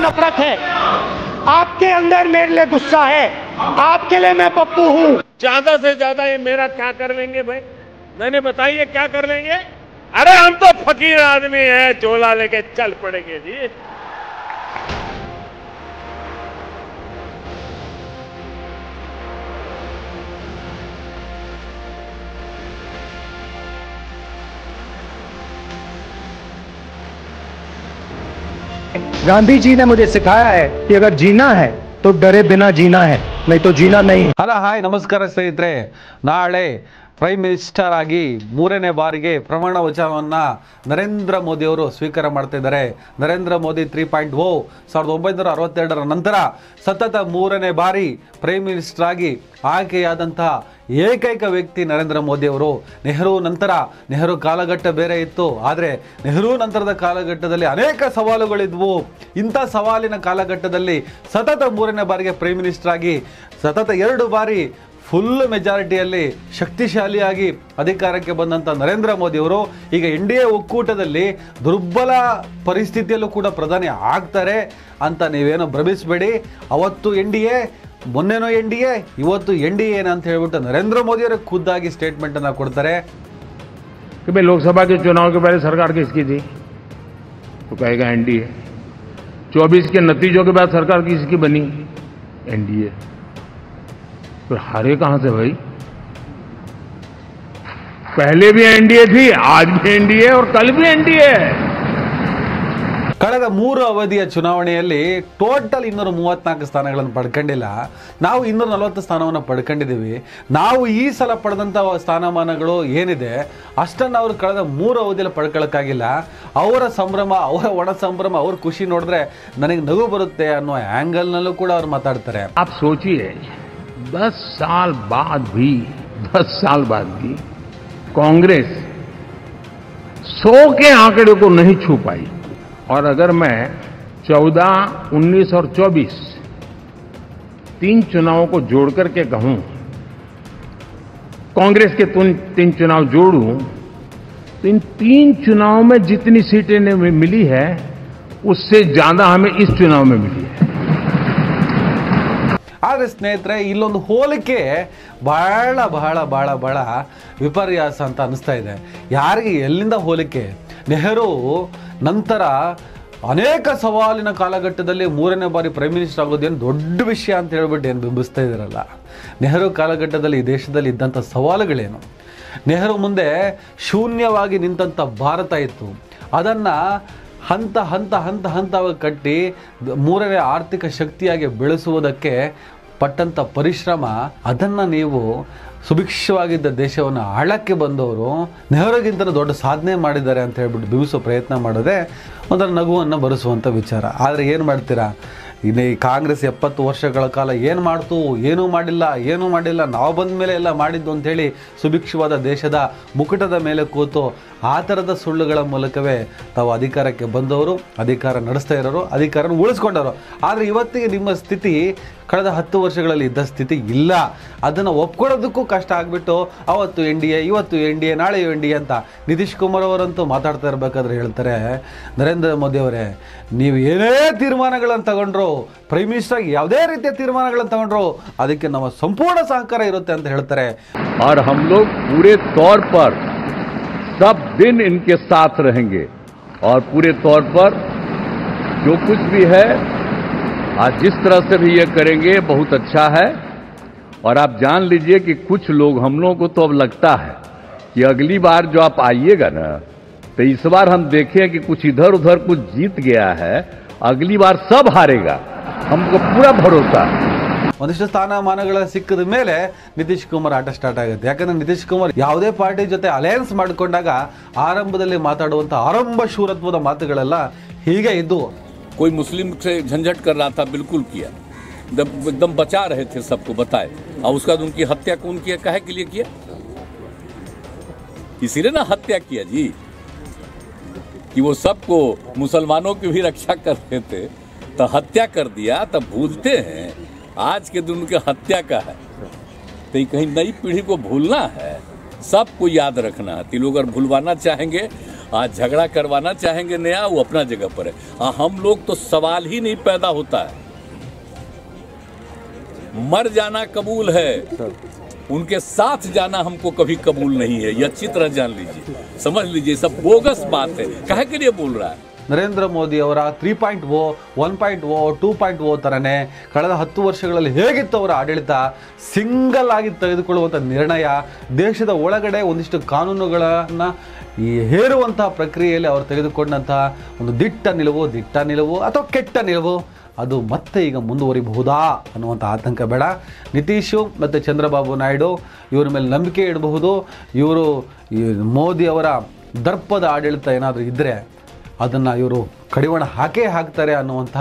नफरत है आपके अंदर मेरे लिए गुस्सा है आपके लिए मैं पप्पू हूँ ज्यादा से ज्यादा ये मेरा क्या कर लेंगे भाई मैंने बताइए क्या कर लेंगे अरे हम तो फकीर आदमी है चोला लेके चल पड़ेंगे जी गांधी जी ने मुझे सिखाया है कि अगर जीना है तो डरे बिना जीना है नहीं तो जीना नहीं है ಹಲೋ ಹಾಯ್ ನಮಸ್ಕಾರ ಸ್ನೇಹಿತರೆ ನಾಳೆ ಪ್ರೈಮ್ ಮಿನಿಸ್ಟರ್ ಆಗಿ ಮೂರನೇ ಬಾರಿಗೆ ಪ್ರಮಾಣ ವಚನವನ್ನ ನರೇಂದ್ರ ಮೋದಿ ಅವರು ಸ್ವೀಕಾರ ಮಾಡ್ತಾ ಇದ್ದಾರೆ Narendra Modi three point O ಸಾವಿರದ ಒಂಬೈನೂರ ಅರವತ್ತೆರಡರ ನಂತರ ಸತತ ಮೂರನೇ ಬಾರಿ ಪ್ರೈಮ್ ಮಿನಿಸ್ಟರ್ ಆಗಿ ಆಯ್ಕೆಯಾದಂತಹ ಏಕೈಕ ವ್ಯಕ್ತಿ ನರೇಂದ್ರ ಮೋದಿ ಅವರು ನೆಹರು ನಂತರ ನೆಹರು ಕಾಲಘಟ್ಟ ಬೇರೆ ಇತ್ತು ಆದರೆ ನೆಹರು ನಂತರದ ಕಾಲಘಟ್ಟದಲ್ಲಿ ಅನೇಕ ಸವಾಲುಗಳಿದ್ವು ಇಂಥ ಸವಾಲಿನ ಕಾಲಘಟ್ಟದಲ್ಲಿ ಸತತ ಮೂರನೇ ಬಾರಿಗೆ ಪ್ರೈಮ್ ಮಿನಿಸ್ಟರ್ ಆಗಿ ಸತತ ಎರಡು ಬಾರಿ ಫುಲ್ ಮೆಜಾರಿಟಿಯಲ್ಲಿ ಶಕ್ತಿಶಾಲಿಯಾಗಿ ಅಧಿಕಾರಕ್ಕೆ ಬಂದಂಥ ನರೇಂದ್ರ ಮೋದಿ ಅವರು ಈಗ ಎನ್ ಡಿ ಎ ಒಕ್ಕೂಟದಲ್ಲಿ ದುರ್ಬಲ ಪರಿಸ್ಥಿತಿಯಲ್ಲೂ ಕೂಡ ಪ್ರಧಾನಿ ಆಗ್ತಾರೆ ಅಂತ ನೀವೇನೋ ಭ್ರಮಿಸಬೇಡಿ ಅವತ್ತು ಎನ್ ಡಿ ಎ ಮೊನ್ನೆನೋ ಎನ್ ಡಿ ಎ ಇವತ್ತು ಎನ್ ಡಿ ಎನ ಅಂತ ಹೇಳ್ಬಿಟ್ಟು ನರೇಂದ್ರ ಮೋದಿ ಅವರೇ ಖುದ್ದಾಗಿ ಸ್ಟೇಟ್ಮೆಂಟನ್ನು ಕೊಡ್ತಾರೆ कि भाई लोकसभा के चुनाव के पहले सरकार किसकी थी तो कहेगा एनडीए चौबीस के नतीजों के बाद सरकार किसकी बनी एनडीए फिर हारे कहां से भाई पहले भी एनडीए थी आज भी एनडीए और कल भी एनडीए है ಕಳೆದ ಮೂರು ಅವಧಿಯ ಚುನಾವಣೆಯಲ್ಲಿ ಟೋಟಲ್ ಇನ್ನೂರ ಮೂವತ್ನಾಲ್ಕು ಸ್ಥಾನಗಳನ್ನು ಪಡ್ಕೊಂಡಿಲ್ಲ ನಾವು ಇನ್ನೂರ ನಲವತ್ತು ಸ್ಥಾನವನ್ನು ಪಡ್ಕೊಂಡಿದ್ದೀವಿ ನಾವು ಈ ಸಲ ಪಡೆದಂಥ ಸ್ಥಾನಮಾನಗಳು ಏನಿದೆ ಅಷ್ಟನ್ನು ಅವರು ಕಳೆದ ಮೂರು ಅವಧಿಯಲ್ಲಿ ಪಡ್ಕೊಳ್ಳೋಕ್ಕಾಗಿಲ್ಲ ಅವರ ಸಂಭ್ರಮ ಅವರ ಒಣ ಸಂಭ್ರಮ ಅವ್ರ ಖುಷಿ ನೋಡಿದ್ರೆ ನನಗೆ ನಗು ಬರುತ್ತೆ ಅನ್ನೋ ಆ್ಯಂಗಲ್ನಲ್ಲೂ ಕೂಡ ಅವ್ರು ಮಾತಾಡ್ತಾರೆ आप सोचिए दस साल बाद भी दस साल बाद भी कांग्रेस सौ के आंकड़े को नहीं छू पाई और अगर मैं चौदह उन्नीस और चौबीस तीन चुनावों को जोड़ करके कहूं कांग्रेस के तुन तीन चुनाव जोड़ूं तो इन तीन चुनावों में जितनी सीटें ने मिली है उससे ज्यादा हमें इस चुनाव में मिली है ಆದರೆ ಸ್ನೇಹಿತರೆ ಇಲ್ಲೊಂದು ಹೋಲಿಕೆ ಬಹಳ ಬಹಳ ಬಹಳ ಬಹಳ ವಿಪರ್ಯಾಸ ಅಂತ ಅನಿಸ್ತಾ ಇದೆ ಯಾರಿಗೆ ಎಲ್ಲಿಂದ ಹೋಲಿಕೆ ನೆಹರು ನಂತರ ಅನೇಕ ಸವಾಲಿನ ಕಾಲಘಟ್ಟದಲ್ಲಿ ಮೂರನೇ ಬಾರಿ ಪ್ರೈಮ್ ಮಿನಿಸ್ಟರ್ ಆಗೋದೇನು ದೊಡ್ಡ ವಿಷಯ ಅಂತ ಹೇಳ್ಬಿಟ್ಟು ಏನು ಬಿಂಬಿಸ್ತಾ ಇದ್ದಾರಲ್ಲ ನೆಹರು ಕಾಲಘಟ್ಟದಲ್ಲಿ ಈ ದೇಶದಲ್ಲಿ ಇದ್ದಂಥ ಸವಾಲುಗಳೇನು ನೆಹರು ಮುಂದೆ ಶೂನ್ಯವಾಗಿ ನಿಂತಂಥ ಭಾರತ ಇತ್ತು ಅದನ್ನು ಹಂತ ಹಂತ ಹಂತ ಹಂತವಾಗಿ ಕಟ್ಟಿ ದ- ಮೂರನೇ ಆರ್ಥಿಕ ಶಕ್ತಿಯಾಗಿ ಬೆಳೆಸುವುದಕ್ಕೆ ಪಟ್ಟಂಥ ಪರಿಶ್ರಮ ಅದನ್ನು ನೀವು ಸುಭಿಕ್ಷವಾಗಿದ್ದ ದೇಶವನ್ನು ಆಳಕ್ಕೆ ಬಂದವರು ನೆಹರುಗಿಂತ ದೊಡ್ಡ ಸಾಧನೆ ಮಾಡಿದ್ದಾರೆ ಅಂತ ಹೇಳ್ಬಿಟ್ಟು ಬಿಂಬಿಸೋ ಪ್ರಯತ್ನ ಮಾಡೋದೇ ಒಂಥರ ನಗುವನ್ನು ಬರೆಸುವಂಥ ವಿಚಾರ ಆದರೆ ಏನು ಮಾಡ್ತೀರಾ ಇನ್ನು ಈ ಕಾಂಗ್ರೆಸ್ ಎಪ್ಪತ್ತು ವರ್ಷಗಳ ಕಾಲ ಏನು ಮಾಡ್ತು ಏನೂ ಮಾಡಿಲ್ಲ ಏನೂ ಮಾಡಿಲ್ಲ ನಾವು ಬಂದ ಮೇಲೆ ಎಲ್ಲ ಮಾಡಿದ್ದು ಅಂಥೇಳಿ ಸುಭಿಕ್ಷವಾದ ದೇಶದ ಮುಕುಟದ ಮೇಲೆ ಕೂತು ಆ ಥರದ ಸುಳ್ಳುಗಳ ಮೂಲಕವೇ ತಾವು ಅಧಿಕಾರಕ್ಕೆ ಬಂದವರು ಅಧಿಕಾರ ನಡೆಸ್ತಾ ಇರೋರು ಅಧಿಕಾರನ ಉಳಿಸ್ಕೊಂಡವರು ಆದರೆ ಇವತ್ತಿಗೆ ನಿಮ್ಮ ಸ್ಥಿತಿ ಕಳೆದ ಹತ್ತು ವರ್ಷಗಳಲ್ಲಿ ಇದ್ದ ಸ್ಥಿತಿ ಇಲ್ಲ ಅದನ್ನು ಒಪ್ಕೊಳ್ಳೋದಕ್ಕೂ ಕಷ್ಟ ಆಗಿಬಿಟ್ಟು ಅವತ್ತು ಎನ್ ಡಿ ಎ ಇವತ್ತು ಎನ್ ಡಿ ಎ ನಾಳೆ ಎನ್ ಡಿ ಎ ಅಂತ ನಿತೀಶ್ ಕುಮಾರ್ ಅವರಂತೂ ಮಾತಾಡ್ತಾ ಇರಬೇಕಾದ್ರೆ ಹೇಳ್ತಾರೆ ನರೇಂದ್ರ ಮೋದಿ ಅವರೇ ನೀವು ಏನೇ ತೀರ್ಮಾನಗಳನ್ನು ತಗೊಂಡ್ರು ಪ್ರೈಮ್ ಮಿನಿಸ್ಟರ್ ಯಾವುದೇ ರೀತಿಯ ತೀರ್ಮಾನಗಳನ್ನು ತಗೊಂಡ್ರು ಅದಕ್ಕೆ ನಮ್ಮ ಸಂಪೂರ್ಣ ಸಹಕಾರ ಇರುತ್ತೆ ಅಂತ ಹೇಳ್ತಾರೆ और हम लोग पूरे तौर पर सब दिन इनके साथ रहेंगे और पूरे तौर पर जो कुछ भी है आज जिस तरह से भी ये करेंगे बहुत अच्छा है और आप जान लीजिए कि कुछ लोग हम लोगों को तो अब लगता है कि अगली बार जो आप आइएगा ना तो इस बार हम देखें कि कुछ इधर उधर कुछ जीत गया है अगली बार सब हारेगा हमको पूरा भरोसा है ಒಂದಿಷ್ಟು ಸ್ಥಾನಮಾನಗಳ ಸಿಕ್ಕಿದ ಮೇಲೆ ನಿತೀಶ್ ಕುಮಾರ್ ಆಟ ಸ್ಟಾರ್ಟ್ ಆಗುತ್ತೆ ಯಾಕಂದ್ರೆ ನಿತೀಶ್ ಕುಮಾರ್ ಯಾವುದೇ ಪಾರ್ಟಿ ಜೊತೆ ಅಲಯನ್ಸ್ ಮಾಡಿಕೊಂಡಾಗ ಆರಂಭದಲ್ಲಿ ಮಾತಾಡುವಂಥ ಆರಂಭ ಶೂರತ್ವದ ಮಾತುಗಳೆಲ್ಲ ಹೀಗೆ ಇದ್ದು कोई मुस्लिम से झंझट कर रहा था बिल्कुल किया दम- एकदम बचा रहे थे सबको बताए और उसके बाद उनकी हत्या कौन किया काहे के लिए किया इसीलिए ना हत्या किया जी कि वो सबको मुसलमानों की भी रक्षा कर रहे थे तो हत्या कर दिया तब भूलते हैं आज के दिन उनके हत्या का है तो ये कहीं नई पीढ़ी को भूलना है सबको याद रखना है तो ये लोग अगर भूलवाना चाहेंगे आज झगड़ा करवाना चाहेंगे नया वो अपना जगह पर है हाँ, हम लोग तो सवाल ही नहीं पैदा होता है मर जाना कबूल है उनके साथ जाना हमको कभी कबूल नहीं है ये अच्छी तरह जान लीजिए समझ लीजिए सब बोगस बात है कहे के लिए बोल रहा है ನರೇಂದ್ರ ಮೋದಿ ಅವರ three point O one point O two point O ಥರನೇ ಕಳೆದ ಹತ್ತು ವರ್ಷಗಳಲ್ಲಿ ಹೇಗಿತ್ತು ಅವರ ಆಡಳಿತ ಸಿಂಗಲ್ ಆಗಿ ತೆಗೆದುಕೊಳ್ಳುವಂಥ ನಿರ್ಣಯ ದೇಶದ ಒಳಗಡೆ ಒಂದಿಷ್ಟು ಕಾನೂನುಗಳನ್ನು ಈ ಹೇರುವಂತಹ ಪ್ರಕ್ರಿಯೆಯಲ್ಲಿ ಅವರು ತೆಗೆದುಕೊಂಡಂತಹ ಒಂದು ದಿಟ್ಟ ನಿಲುವು ದಿಟ್ಟ ನಿಲುವು ಅಥವಾ ಕೆಟ್ಟ ನಿಲುವು ಅದು ಮತ್ತೆ ಈಗ ಮುಂದುವರಿಬಹುದಾ ಅನ್ನುವಂಥ ಆತಂಕ ಬೇಡ ನಿತೀಶು ಮತ್ತು ಚಂದ್ರಬಾಬು ನಾಯ್ಡು ಇವರ ಮೇಲೆ ನಂಬಿಕೆ ಇಡಬಹುದು ಇವರು ಈ ಮೋದಿ ಅವರ ದರ್ಪದ ಆಡಳಿತ ಏನಾದರೂ ಇದ್ದರೆ ಅದನ್ನು ಇವರು ಕಡಿವಾಣ ಹಾಕೇ ಹಾಕ್ತಾರೆ ಅನ್ನುವಂತಹ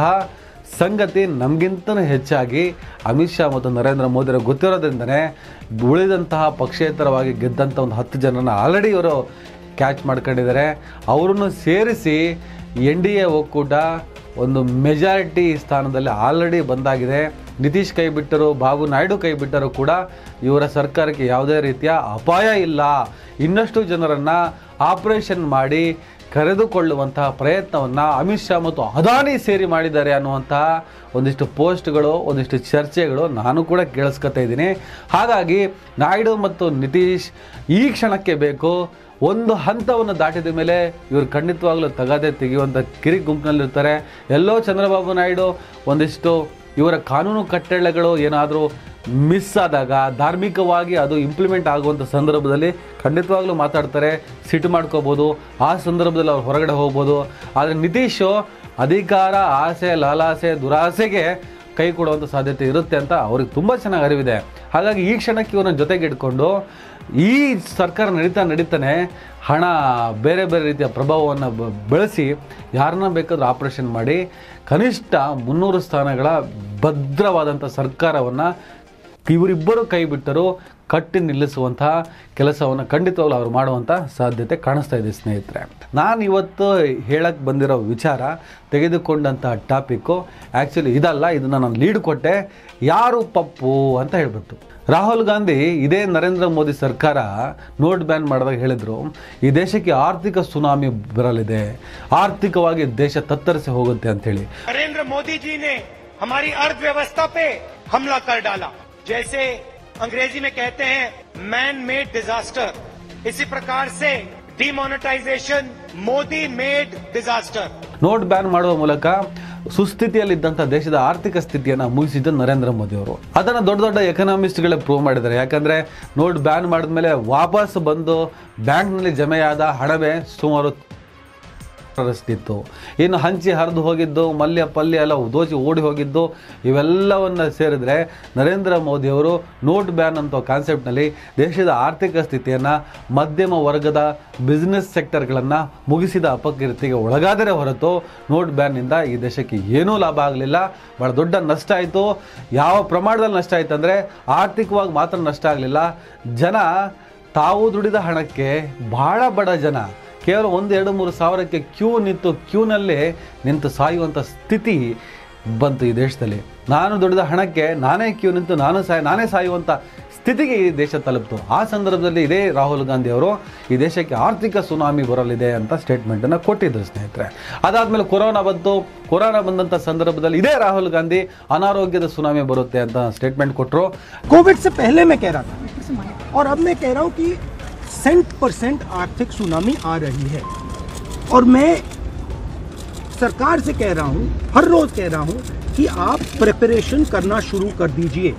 ಸಂಗತಿ ನಮಗಿಂತನೂ ಹೆಚ್ಚಾಗಿ ಅಮಿತ್ ಶಾ ಮತ್ತು ನರೇಂದ್ರ ಮೋದಿಯವರು ಗೊತ್ತಿರೋದ್ರಿಂದನೇ ಉಳಿದಂತಹ ಪಕ್ಷೇತರವಾಗಿ ಗೆದ್ದಂಥ ಒಂದು ಹತ್ತು ಜನರನ್ನು ಆಲ್ರೆಡಿ ಇವರು ಕ್ಯಾಚ್ ಮಾಡ್ಕೊಂಡಿದ್ದಾರೆ ಅವರನ್ನು ಸೇರಿಸಿ ಎನ್ ಡಿ ಎ ಒಕ್ಕೂಟ ಒಂದು ಮೆಜಾರಿಟಿ ಸ್ಥಾನದಲ್ಲಿ ಆಲ್ರೆಡಿ ಬಂದಾಗಿದೆ ನಿತೀಶ್ ಕೈ ಬಿಟ್ಟರು ಬಾಬು ನಾಯ್ಡು ಕೈ ಬಿಟ್ಟರು ಕೂಡ ಇವರ ಸರ್ಕಾರಕ್ಕೆ ಯಾವುದೇ ರೀತಿಯ ಅಪಾಯ ಇಲ್ಲ ಇನ್ನಷ್ಟು ಜನರನ್ನು ಆಪರೇಷನ್ ಮಾಡಿ ಕರೆದುಕೊಳ್ಳುವಂತಹ ಪ್ರಯತ್ನವನ್ನು ಅಮಿತ್ ಶಾ ಮತ್ತು ಅದಾನಿ ಸೇರಿ ಮಾಡಿದ್ದಾರೆ ಅನ್ನುವಂತಹ ಒಂದಿಷ್ಟು ಪೋಸ್ಟ್ಗಳು ಒಂದಿಷ್ಟು ಚರ್ಚೆಗಳು ನಾನು ಕೂಡ ಕೇಳಿಸ್ಕೊತಾ ಇದ್ದೀನಿ ಹಾಗಾಗಿ ನಾಯ್ಡು ಮತ್ತು ನಿತೀಶ್ ಈ ಕ್ಷಣಕ್ಕೆ ಬೇಕು ಒಂದು ಹಂತವನ್ನು ದಾಟಿದ ಮೇಲೆ ಇವರು ಖಂಡಿತವಾಗ್ಲೂ ತಗದೆ ತೆಗೆಯುವಂಥ ಕಿರಿ ಗುಂಪಿನಲ್ಲಿರ್ತಾರೆ ಎಲ್ಲೋ ಚಂದ್ರಬಾಬು ನಾಯ್ಡು ಒಂದಿಷ್ಟು ಇವರ ಕಾನೂನು ಕಟ್ಟಳೆಗಳು ಏನಾದರೂ ಮಿಸ್ ಆದಾಗ ಧಾರ್ಮಿಕವಾಗಿ ಅದು ಇಂಪ್ಲಿಮೆಂಟ್ ಆಗುವಂಥ ಸಂದರ್ಭದಲ್ಲಿ ಖಂಡಿತವಾಗ್ಲೂ ಮಾತಾಡ್ತಾರೆ ಸಿಟ್ಟು ಮಾಡ್ಕೋಬೋದು ಆ ಸಂದರ್ಭದಲ್ಲಿ ಅವ್ರು ಹೊರಗಡೆ ಹೋಗ್ಬೋದು ಆದರೆ ನಿತೀಶು ಅಧಿಕಾರ ಆಸೆ ಲಾಲಾಸೆ ದುರಾಸೆಗೆ ಕೈ ಕೊಡುವಂಥ ಸಾಧ್ಯತೆ ಇರುತ್ತೆ ಅಂತ ಅವ್ರಿಗೆ ತುಂಬ ಚೆನ್ನಾಗಿ ಅರಿವಿದೆ ಹಾಗಾಗಿ ಈ ಕ್ಷಣಕ್ಕೆ ಇವ್ರನ್ನ ಜೊತೆಗೆ ಇಟ್ಕೊಂಡು ಈ ಸರ್ಕಾರ ನಡೀತಾ ನಡೀತಾನೆ ಹಣ ಬೇರೆ ಬೇರೆ ರೀತಿಯ ಪ್ರಭಾವವನ್ನು ಬ- ಬೆಳೆಸಿ ಯಾರನ್ನ ಬೇಕಾದ್ರೂ ಆಪರೇಷನ್ ಮಾಡಿ ಕನಿಷ್ಠ ಮುನ್ನೂರು ಸ್ಥಾನಗಳ ಭದ್ರವಾದಂಥ ಸರ್ಕಾರವನ್ನು ಇವರಿಬ್ಬರು ಕೈ ಬಿಟ್ಟರು ಕಟ್ಟಿ ನಿಲ್ಲಿಸುವಂತಹ ಕೆಲಸವನ್ನು ಖಂಡಿತವಾಗ್ಲೂ ಅವರು ಮಾಡುವಂಥ ಸಾಧ್ಯತೆ ಕಾಣಿಸ್ತಾ ಇದೆ ಸ್ನೇಹಿತರೆ ನಾನು ಇವತ್ತು ಹೇಳಕ್ಕೆ ಬಂದಿರೋ ವಿಚಾರ ತೆಗೆದುಕೊಂಡಂತಹ ಟಾಪಿಕ್ಕು ಆ್ಯಕ್ಚುಲಿ ಇದಲ್ಲ ಇದನ್ನು ನಾನು ಲೀಡ್ ಕೊಟ್ಟೆ ಯಾರು ಪಪ್ಪು ಅಂತ ಹೇಳ್ಬಿಟ್ಟು ರಾಹುಲ್ ಗಾಂಧಿ ಇದೇ ನರೇಂದ್ರ ಮೋದಿ ಸರ್ಕಾರ ನೋಟ್ ಬ್ಯಾನ್ ಮಾಡಿದಾಗ ಹೇಳಿದರು ಈ ದೇಶಕ್ಕೆ ಆರ್ಥಿಕ ಸುನಾಮಿ ಬರಲಿದೆ ಆರ್ಥಿಕವಾಗಿ ದೇಶ ತತ್ತರಿಸಿ ಹೋಗುತ್ತೆ ಅಂತೇಳಿ नरेंद्र मोदी जी ने हमारी अर्थव्यवस्था पे हमला कर डाला जैसे अंग्रेजी में कहते हैं मैन मेड डिजास्टर इसी प्रकार से demonetisation Modi made disaster note ban ಮಾಡುವ ಮೂಲಕ ಸುಸ್ಥಿತಿಯಲ್ಲಿದ್ದಂಥ ದೇಶದ ಆರ್ಥಿಕ ಸ್ಥಿತಿಯನ್ನು ಮುಗಿಸಿದ್ದು ನರೇಂದ್ರ ಮೋದಿ ಅವರು ಅದನ್ನು ದೊಡ್ಡ ದೊಡ್ಡ ಎಕನಾಮಿಸ್ಟ್ಗಳೇ ಪ್ರೂವ್ ಮಾಡಿದ್ದಾರೆ ಯಾಕಂದರೆ ನೋಟ್ ಬ್ಯಾನ್ ಮಾಡಿದ್ಮೇಲೆ ವಾಪಸ್ ಬಂದು ಬ್ಯಾಂಕ್ನಲ್ಲಿ ಜಮೆಯಾದ ಹಣವೇ ಸುಮಾರು ರಷ್ಟಿತ್ತು ಇನ್ನು ಹಂಚಿ ಹರಿದು ಹೋಗಿದ್ದು ಮಲ್ಯ ಪಲ್ಯ ಎಲ್ಲ ದೋಚಿ ಓಡಿ ಹೋಗಿದ್ದು ಇವೆಲ್ಲವನ್ನು ಸೇರಿದ್ರೆ ನರೇಂದ್ರ ಮೋದಿಯವರು ನೋಟ್ ಬ್ಯಾನ್ ಅಂತ ಕಾನ್ಸೆಪ್ಟ್ನಲ್ಲಿ ದೇಶದ ಆರ್ಥಿಕ ಸ್ಥಿತಿಯನ್ನು ಮಧ್ಯಮ ವರ್ಗದ ಬಿಸ್ನೆಸ್ ಸೆಕ್ಟರ್ಗಳನ್ನು ಮುಗಿಸಿದ ಅಪಕೀರ್ತಿಗೆ ಒಳಗಾದರೆ ಹೊರತು ನೋಟ್ ಬ್ಯಾನ್ನಿಂದ ಈ ದೇಶಕ್ಕೆ ಏನೂ ಲಾಭ ಆಗಲಿಲ್ಲ ಭಾಳ ದೊಡ್ಡ ನಷ್ಟ ಆಯಿತು ಯಾವ ಪ್ರಮಾಣದಲ್ಲಿ ನಷ್ಟ ಆಯಿತು ಅಂದರೆ ಆರ್ಥಿಕವಾಗಿ ಮಾತ್ರ ನಷ್ಟ ಆಗಲಿಲ್ಲ ಜನ ತಾವು ದುಡಿದ ಹಣಕ್ಕೆ ಬಹಳ ಬಡ ಜನ ಕೇವಲ ಒಂದು ಎರಡು ಮೂರು ಸಾವಿರಕ್ಕೆ ಕ್ಯೂ ನಿಂತು ಕ್ಯೂನಲ್ಲೇ ನಿಂತು ಸಾಯುವಂಥ ಸ್ಥಿತಿ ಬಂತು ಈ ದೇಶದಲ್ಲಿ ನಾನು ದುಡಿದ ಹಣಕ್ಕೆ ನಾನೇ ಕ್ಯೂ ನಿಂತು ನಾನು ಸಾಯ ನಾನೇ ಸಾಯುವಂಥ ಸ್ಥಿತಿಗೆ ಈ ದೇಶ ತಲುಪ್ತು ಆ ಸಂದರ್ಭದಲ್ಲಿ ಇದೇ ರಾಹುಲ್ ಗಾಂಧಿ ಅವರು ಈ ದೇಶಕ್ಕೆ ಆರ್ಥಿಕ ಸುನಾಮಿ ಬರಲಿದೆ ಅಂತ ಸ್ಟೇಟ್ಮೆಂಟನ್ನು ಕೊಟ್ಟಿದ್ದರು ಸ್ನೇಹಿತರೆ ಅದಾದಮೇಲೆ ಕೊರೋನಾ ಬಂತು ಕೊರೋನಾ ಬಂದಂಥ ಸಂದರ್ಭದಲ್ಲಿ ಇದೇ ರಾಹುಲ್ ಗಾಂಧಿ ಅನಾರೋಗ್ಯದ ಸುನಾಮಿ ಬರುತ್ತೆ ಅಂತ ಸ್ಟೇಟ್ಮೆಂಟ್ ಕೊಟ್ಟರು कोविड से पहले मैं कह रहा था और अब मैं कह रहा हूं कि सेंट परसेंट आर्थिक सुनामी आ रही है और मैं सरकार से कह रहा हूं हर रोज कह रहा हूं कि आप प्रिपरेशन करना शुरू कर दीजिए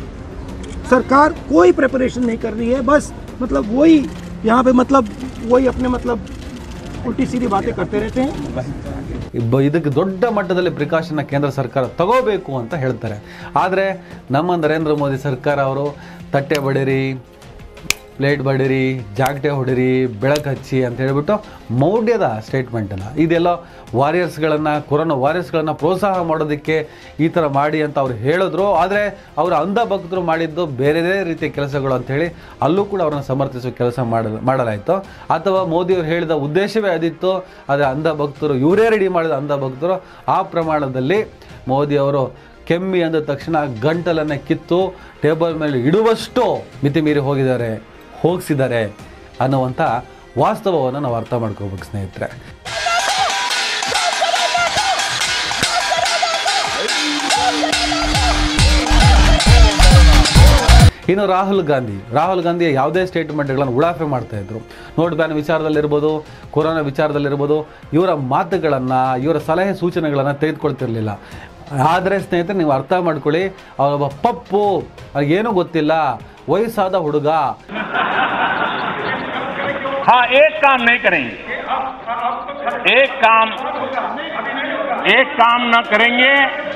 सरकार कोई प्रिपरेशन नहीं कर रही है बस मतलब वही यहाँ पे मतलब वही अपने मतलब उल्टी सीधी बातें करते रहते हैं ಇಬ್ಬ- ಇದಕ್ಕೆ ದೊಡ್ಡ ಮಟ್ಟದಲ್ಲಿ ಪ್ರಿಕಾಷನ್ನ ಕೇಂದ್ರ ಸರ್ಕಾರ ತಗೋಬೇಕು ಅಂತ ಹೇಳ್ತಾರೆ ಆದರೆ ನಮ್ಮ ನರೇಂದ್ರ ಮೋದಿ ಸರ್ಕಾರ ಅವರು ತಟ್ಟೆ ಬಡಿರಿ ಪ್ಲೇಟ್ ಬಡಿರಿ ಜಾಗಟೆ ಹೊಡಿರಿ ಬೆಳಕು ಹಚ್ಚಿ ಅಂತ ಹೇಳ್ಬಿಟ್ಟು ಮೌಢ್ಯದ ಸ್ಟೇಟ್ಮೆಂಟನ್ನು ಇದೆಲ್ಲ ವಾರಿಯರ್ಸ್ಗಳನ್ನು ಕೊರೋನಾ ವಾರಿಯರ್ಸ್ಗಳನ್ನು ಪ್ರೋತ್ಸಾಹ ಮಾಡೋದಕ್ಕೆ ಈ ಥರ ಮಾಡಿ ಅಂತ ಅವ್ರು ಹೇಳಿದ್ರು ಆದರೆ ಅವರ ಅಂಧ ಭಕ್ತರು ಮಾಡಿದ್ದು ಬೇರೆ ರೀತಿಯ ಕೆಲಸಗಳು ಅಂಥೇಳಿ ಅಲ್ಲೂ ಕೂಡ ಅವ್ರನ್ನ ಸಮರ್ಥಿಸುವ ಕೆಲಸ ಮಾಡ ಮಾಡಲಾಯಿತು ಅಥವಾ ಮೋದಿಯವರು ಹೇಳಿದ ಉದ್ದೇಶವೇ ಅದಿತ್ತು ಆದರೆ ಅಂಧ ಭಕ್ತರು ಇವರೇ ರೆಡಿ ಮಾಡಿದ ಅಂಧ ಭಕ್ತರು ಆ ಪ್ರಮಾಣದಲ್ಲಿ ಮೋದಿಯವರು ಕೆಮ್ಮಿ ಅಂದ ತಕ್ಷಣ ಗಂಟಲನ್ನು ಕಿತ್ತು ಟೇಬಲ್ ಮೇಲೆ ಇಡುವಷ್ಟು ಮಿತಿ ಮೀರಿ ಹೋಗಿದ್ದಾರೆ ಹೋಗಿಸಿದ್ದಾರೆ ಅನ್ನುವಂಥ ವಾಸ್ತವವನ್ನು ನಾವು ಅರ್ಥ ಮಾಡ್ಕೋಬೇಕು ಸ್ನೇಹಿತರೆ ಇನ್ನು ರಾಹುಲ್ ಗಾಂಧಿ ರಾಹುಲ್ ಗಾಂಧಿ ಯಾವುದೇ ಸ್ಟೇಟ್ಮೆಂಟ್ಗಳನ್ನು ಉಡಾಫೆ ಮಾಡ್ತಾ ಇದ್ರು ನೋಟ್ ಬ್ಯಾನ್ ವಿಚಾರದಲ್ಲಿರ್ಬೋದು ಕೊರೋನಾ ವಿಚಾರದಲ್ಲಿರ್ಬೋದು ಇವರ ಮಾತುಗಳನ್ನು ಇವರ ಸಲಹೆ ಸೂಚನೆಗಳನ್ನು ತೆಗೆದುಕೊಳ್ತಿರ್ಲಿಲ್ಲ ಆದರೆ ಸ್ನೇಹಿತರೆ ನೀವು ಅರ್ಥ ಮಾಡ್ಕೊಳ್ಳಿ ಅವರೊಬ್ಬ ಪಪ್ಪು ಏನೂ ಗೊತ್ತಿಲ್ಲ ವಯಸ್ಸಾದ ಹುಡುಗ हाँ एक काम नहीं करेंगे एक काम एक काम न करेंगे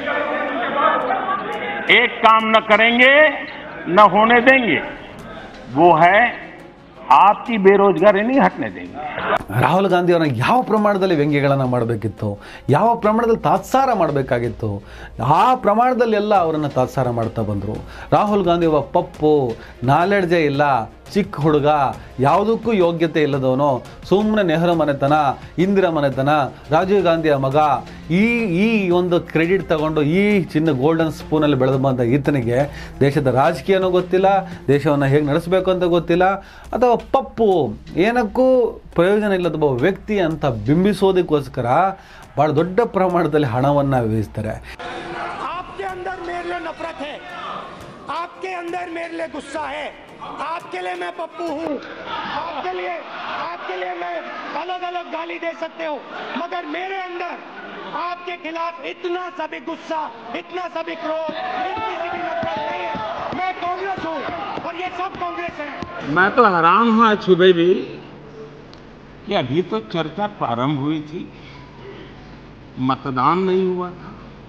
एक काम न करेंगे न होने देंगे वो है आपकी बेरोजगारी नहीं हटने देंगे ರಾಹುಲ್ ಗಾಂಧಿ ಅವರನ್ನ ಯಾವ ಪ್ರಮಾಣದಲ್ಲಿ ವ್ಯಂಗ್ಯಗಳನ್ನು ಮಾಡಬೇಕಿತ್ತು ಯಾವ ಪ್ರಮಾಣದಲ್ಲಿ ತಾತ್ಸಾರ ಮಾಡಬೇಕಾಗಿತ್ತು ಆ ಪ್ರಮಾಣದಲ್ಲಿ ಎಲ್ಲ ಅವರನ್ನು ತಾತ್ಸಾರ ಮಾಡ್ತಾ ಬಂದರು ರಾಹುಲ್ ಗಾಂಧಿ ಒಬ್ಬ ಪಪ್ಪು ನಾಲೆಡ್ಜೇ ಇಲ್ಲ ಚಿಕ್ಕ ಹುಡುಗ ಯಾವುದಕ್ಕೂ ಯೋಗ್ಯತೆ ಇಲ್ಲದವನು ಸುಮ್ಮನೆ ನೆಹರು ಮನೆತನ ಇಂದಿರಾ ಮನೆತನ ರಾಜೀವ್ ಗಾಂಧಿಯ ಮಗ ಈ ಈ ಒಂದು ಕ್ರೆಡಿಟ್ ತಗೊಂಡು ಈ ಚಿನ್ನ ಗೋಲ್ಡನ್ ಸ್ಪೂನಲ್ಲಿ ಬೆಳೆದು ಬಂದ ಈತನಿಗೆ ದೇಶದ ರಾಜಕೀಯನೂ ಗೊತ್ತಿಲ್ಲ ದೇಶವನ್ನು ಹೇಗೆ ನಡೆಸಬೇಕು ಅಂತ ಗೊತ್ತಿಲ್ಲ ಅಥವಾ ಪಪ್ಪು ಏನಕ್ಕೂ ಪ್ರಯೋಜನ ಇಲ್ಲದ ಒಬ್ಬ ವ್ಯಕ್ತಿ ಅಂತ ಬಿಂಬಿಸೋದಕ್ಕೋಸ್ಕರ ಭಾಳ ದೊಡ್ಡ ಪ್ರಮಾಣದಲ್ಲಿ ಹಣವನ್ನು ವ್ಯಯಿಸ್ತಾರೆ आपके अंदर मेरे लिए नफरत है आपके अंदर मेरे लिए गुस्सा है आपके लिए मैं पप्पू हूँ आपके लिए आपके लिए मैं अलग अलग गाली दे सकते हो मगर मेरे अंदर आपके खिलाफ इतना सा भी गुस्सा इतना सा भी क्रोध इतनी सी भी नफरत नहीं है मैं कांग्रेस हूँ और ये सब कांग्रेस है मैं तो हैरान हूं आज सुबह भी कि अभी तो चर्चा प्रारंभ हुई थी मतदान नहीं हुआ था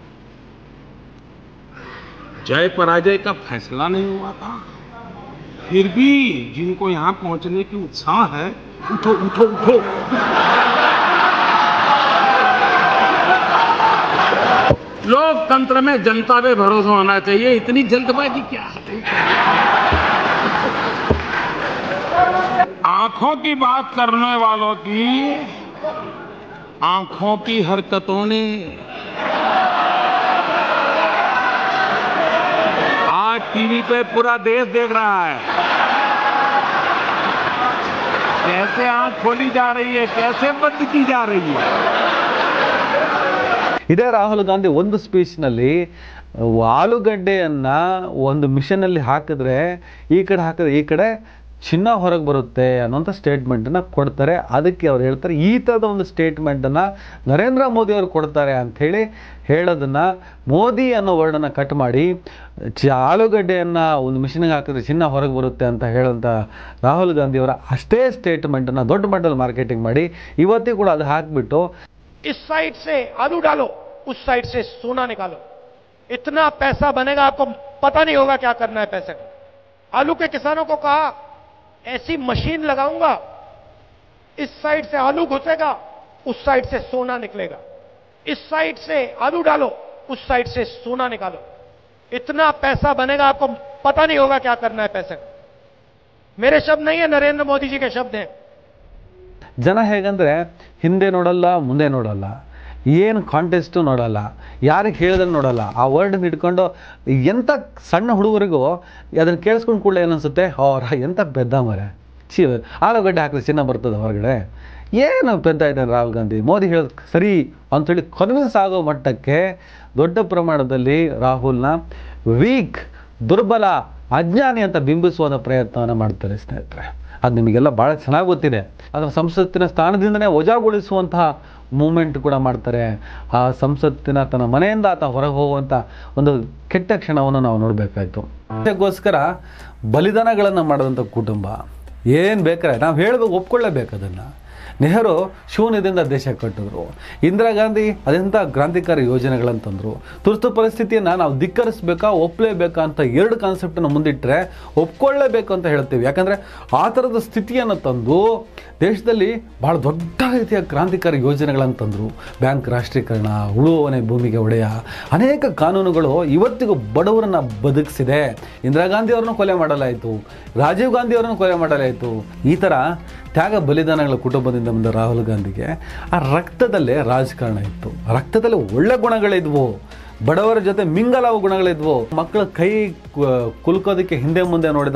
जय पराजय का फैसला नहीं हुआ था फिर भी जिनको यहां पहुंचने की उत्साह है उठो उठो उठो लोकतंत्र में जनता पे भरोसा होना चाहिए इतनी जल्दबाजी क्या है आंखों की बात करने वालों की आंखों की हरकतों ने आज टीवी पे पूरा देश देख रहा है कैसे आंख खोली जा रही है कैसे बंद की जा रही है ಇದೇ ರಾಹುಲ್ ಗಾಂಧಿ ಒಂದು ಸ್ಪೀಚ್ನಲ್ಲಿ ಆಲೂಗಡ್ಡೆಯನ್ನು ಒಂದು ಮಿಷನಲ್ಲಿ ಹಾಕಿದ್ರೆ ಈ ಕಡೆ ಹಾಕಿದ್ರೆ ಈ ಕಡೆ ಚಿನ್ನ ಹೊರಗೆ ಬರುತ್ತೆ ಅನ್ನೋಂಥ ಸ್ಟೇಟ್ಮೆಂಟನ್ನು ಕೊಡ್ತಾರೆ ಅದಕ್ಕೆ ಅವ್ರು ಹೇಳ್ತಾರೆ ಈ ಥರದ ಒಂದು ಸ್ಟೇಟ್ಮೆಂಟನ್ನು ನರೇಂದ್ರ ಮೋದಿ ಅವರು ಕೊಡ್ತಾರೆ ಅಂಥೇಳಿ ಹೇಳೋದನ್ನು ಮೋದಿ ಅನ್ನೋ ವರ್ಡನ್ನು ಕಟ್ ಮಾಡಿ ಚ ಆಲೂಗಡ್ಡೆಯನ್ನು ಒಂದು ಮಿಷನ್ಗೆ ಹಾಕಿದ್ರೆ ಚಿನ್ನ ಹೊರಗೆ ಬರುತ್ತೆ ಅಂತ ಹೇಳೋಂಥ ರಾಹುಲ್ ಗಾಂಧಿ ಅವರ ಅಷ್ಟೇ ಸ್ಟೇಟ್ಮೆಂಟನ್ನು ದೊಡ್ಡ ಮಟ್ಟದಲ್ಲಿ ಮಾರ್ಕೆಟಿಂಗ್ ಮಾಡಿ ಇವತ್ತಿಗೂ ಕೂಡ ಅದು ಹಾಕಿಬಿಟ್ಟು इस साइड से आलू डालो उस साइड से सोना निकालो इतना पैसा बनेगा आपको पता नहीं होगा क्या करना है पैसे का आलू के किसानों को कहा ऐसी मशीन लगाऊंगा इस साइड से आलू घुसेगा उस साइड से सोना निकलेगा इस साइड से आलू डालो उस साइड से सोना निकालो इतना पैसा बनेगा आपको पता नहीं होगा क्या करना है पैसे का मेरे शब्द नहीं है नरेंद्र मोदी जी के शब्द हैं ಜನ ಹೇಗಂದರೆ ಹಿಂದೆ ನೋಡಲ್ಲ ಮುಂದೆ ನೋಡಲ್ಲ ಏನು ಕಾಂಟೆಸ್ಟು ನೋಡಲ್ಲ ಯಾರಿಗೆ ಹೇಳಿದ್ರೆ ನೋಡಲ್ಲ ಆ ವರ್ಡನ್ನ ಇಟ್ಕೊಂಡು ಎಂಥ ಸಣ್ಣ ಹುಡುಗರಿಗೂ ಅದನ್ನು ಕೇಳಿಸ್ಕೊಂಡು ಕೂಡಲೇ ಏನನ್ಸುತ್ತೆ ಅವ್ರ ಎಂಥ ಪೆದ್ದ ಮರೆ ಚಿ ಆಲೂಗಡ್ಡೆ ಹಾಕಿದ್ರೆ ಚಿನ್ನ ಬರ್ತದೆ ಹೊರಗಡೆ ಏನು ಪೆದ್ದ ಇದ್ದಾನೆ ರಾಹುಲ್ ಗಾಂಧಿ ಮೋದಿ ಹೇಳೋದು ಸರಿ ಅಂಥೇಳಿ ಕನ್ವಿನ್ಸ್ ಆಗೋ ಮಟ್ಟಕ್ಕೆ ದೊಡ್ಡ ಪ್ರಮಾಣದಲ್ಲಿ ರಾಹುಲ್ನ ವೀಕ್ ದುರ್ಬಲ ಅಜ್ಞಾನಿ ಅಂತ ಬಿಂಬಿಸುವ ಪ್ರಯತ್ನವನ್ನು ಮಾಡ್ತಾರೆ ಸ್ನೇಹಿತರೆ ಅದು ನಿಮಗೆಲ್ಲ ಭಾಳ ಚೆನ್ನಾಗಿ ಗೊತ್ತಿದೆ ಅದರ ಸಂಸತ್ತಿನ ಸ್ಥಾನದಿಂದನೇ ವಜಾಗೊಳಿಸುವಂತಹ ಮೂಮೆಂಟ್ ಕೂಡ ಮಾಡ್ತಾರೆ ಆ ಸಂಸತ್ತಿನ ತನ್ನ ಮನೆಯಿಂದ ಆತ ಹೊರಗೆ ಹೋಗುವಂಥ ಒಂದು ಕೆಟ್ಟ ಕ್ಷಣವನ್ನು ನಾವು ನೋಡಬೇಕಾಯ್ತು ಅದಕ್ಕೋಸ್ಕರ ಬಲಿದಾನಗಳನ್ನು ಮಾಡಿದಂಥ ಕುಟುಂಬ ಏನು ಬೇಕಾರೆ ನಾವು ಹೇಳಬೇಕು ಒಪ್ಕೊಳ್ಳೇಬೇಕು ಅದನ್ನು ನೆಹರು ಶೂನ್ಯದಿಂದ ದೇಶ ಕಟ್ಟಿದ್ರು ಇಂದಿರಾ ಗಾಂಧಿ ಅದೆಂಥ ಕ್ರಾಂತಿಕಾರಿ ಯೋಜನೆಗಳಂತಂದರು ತುರ್ತು ಪರಿಸ್ಥಿತಿಯನ್ನು ನಾವು ಧಿಕ್ಕರಿಸ್ಬೇಕಾ ಒಪ್ಪಲೇಬೇಕಾ ಅಂತ ಎರಡು ಕಾನ್ಸೆಪ್ಟನ್ನು ಮುಂದಿಟ್ಟರೆ ಒಪ್ಕೊಳ್ಳೇಬೇಕು ಅಂತ ಹೇಳ್ತೀವಿ ಯಾಕಂದರೆ ಆ ಥರದ ಸ್ಥಿತಿಯನ್ನು ತಂದು ದೇಶದಲ್ಲಿ ಭಾಳ ದೊಡ್ಡ ರೀತಿಯ ಕ್ರಾಂತಿಕಾರಿ ಯೋಜನೆಗಳನ್ನು ತಂದರು ಬ್ಯಾಂಕ್ ರಾಷ್ಟ್ರೀಕರಣ ಉಳುವವನೇ ಭೂಮಿಗೆ ಒಡೆಯ ಅನೇಕ ಕಾನೂನುಗಳು ಇವತ್ತಿಗೂ ಬಡವರನ್ನು ಬದುಕಿಸಿದೆ ಇಂದಿರಾ ಗಾಂಧಿ ಅವ್ರನ್ನ ಕೊಲೆ ಮಾಡಲಾಯಿತು ರಾಜೀವ್ ಗಾಂಧಿ ಅವರನ್ನು ಕೊಲೆ ಮಾಡಲಾಯಿತು ಈ ಥರ ತ್ಯಾಗ ಬಲಿದಾನಗಳ ಕುಟುಂಬದಿಂದ ಬಂದ ರಾಹುಲ್ ಗಾಂಧಿಗೆ ಆ ರಕ್ತದಲ್ಲೇ ರಾಜಕಾರಣ ಇತ್ತು ರಕ್ತದಲ್ಲಿ ಒಳ್ಳೆ ಗುಣಗಳಿದ್ವು ಬಡವರ ಜೊತೆ ಮಿಂಗಲಾವ ಗುಣಗಳಿದ್ವು ಮಕ್ಕಳ ಕೈ ಕು- ಕುಲ್ಕೋದಕ್ಕೆ ಹಿಂದೆ ಮುಂದೆ ನೋಡಿದ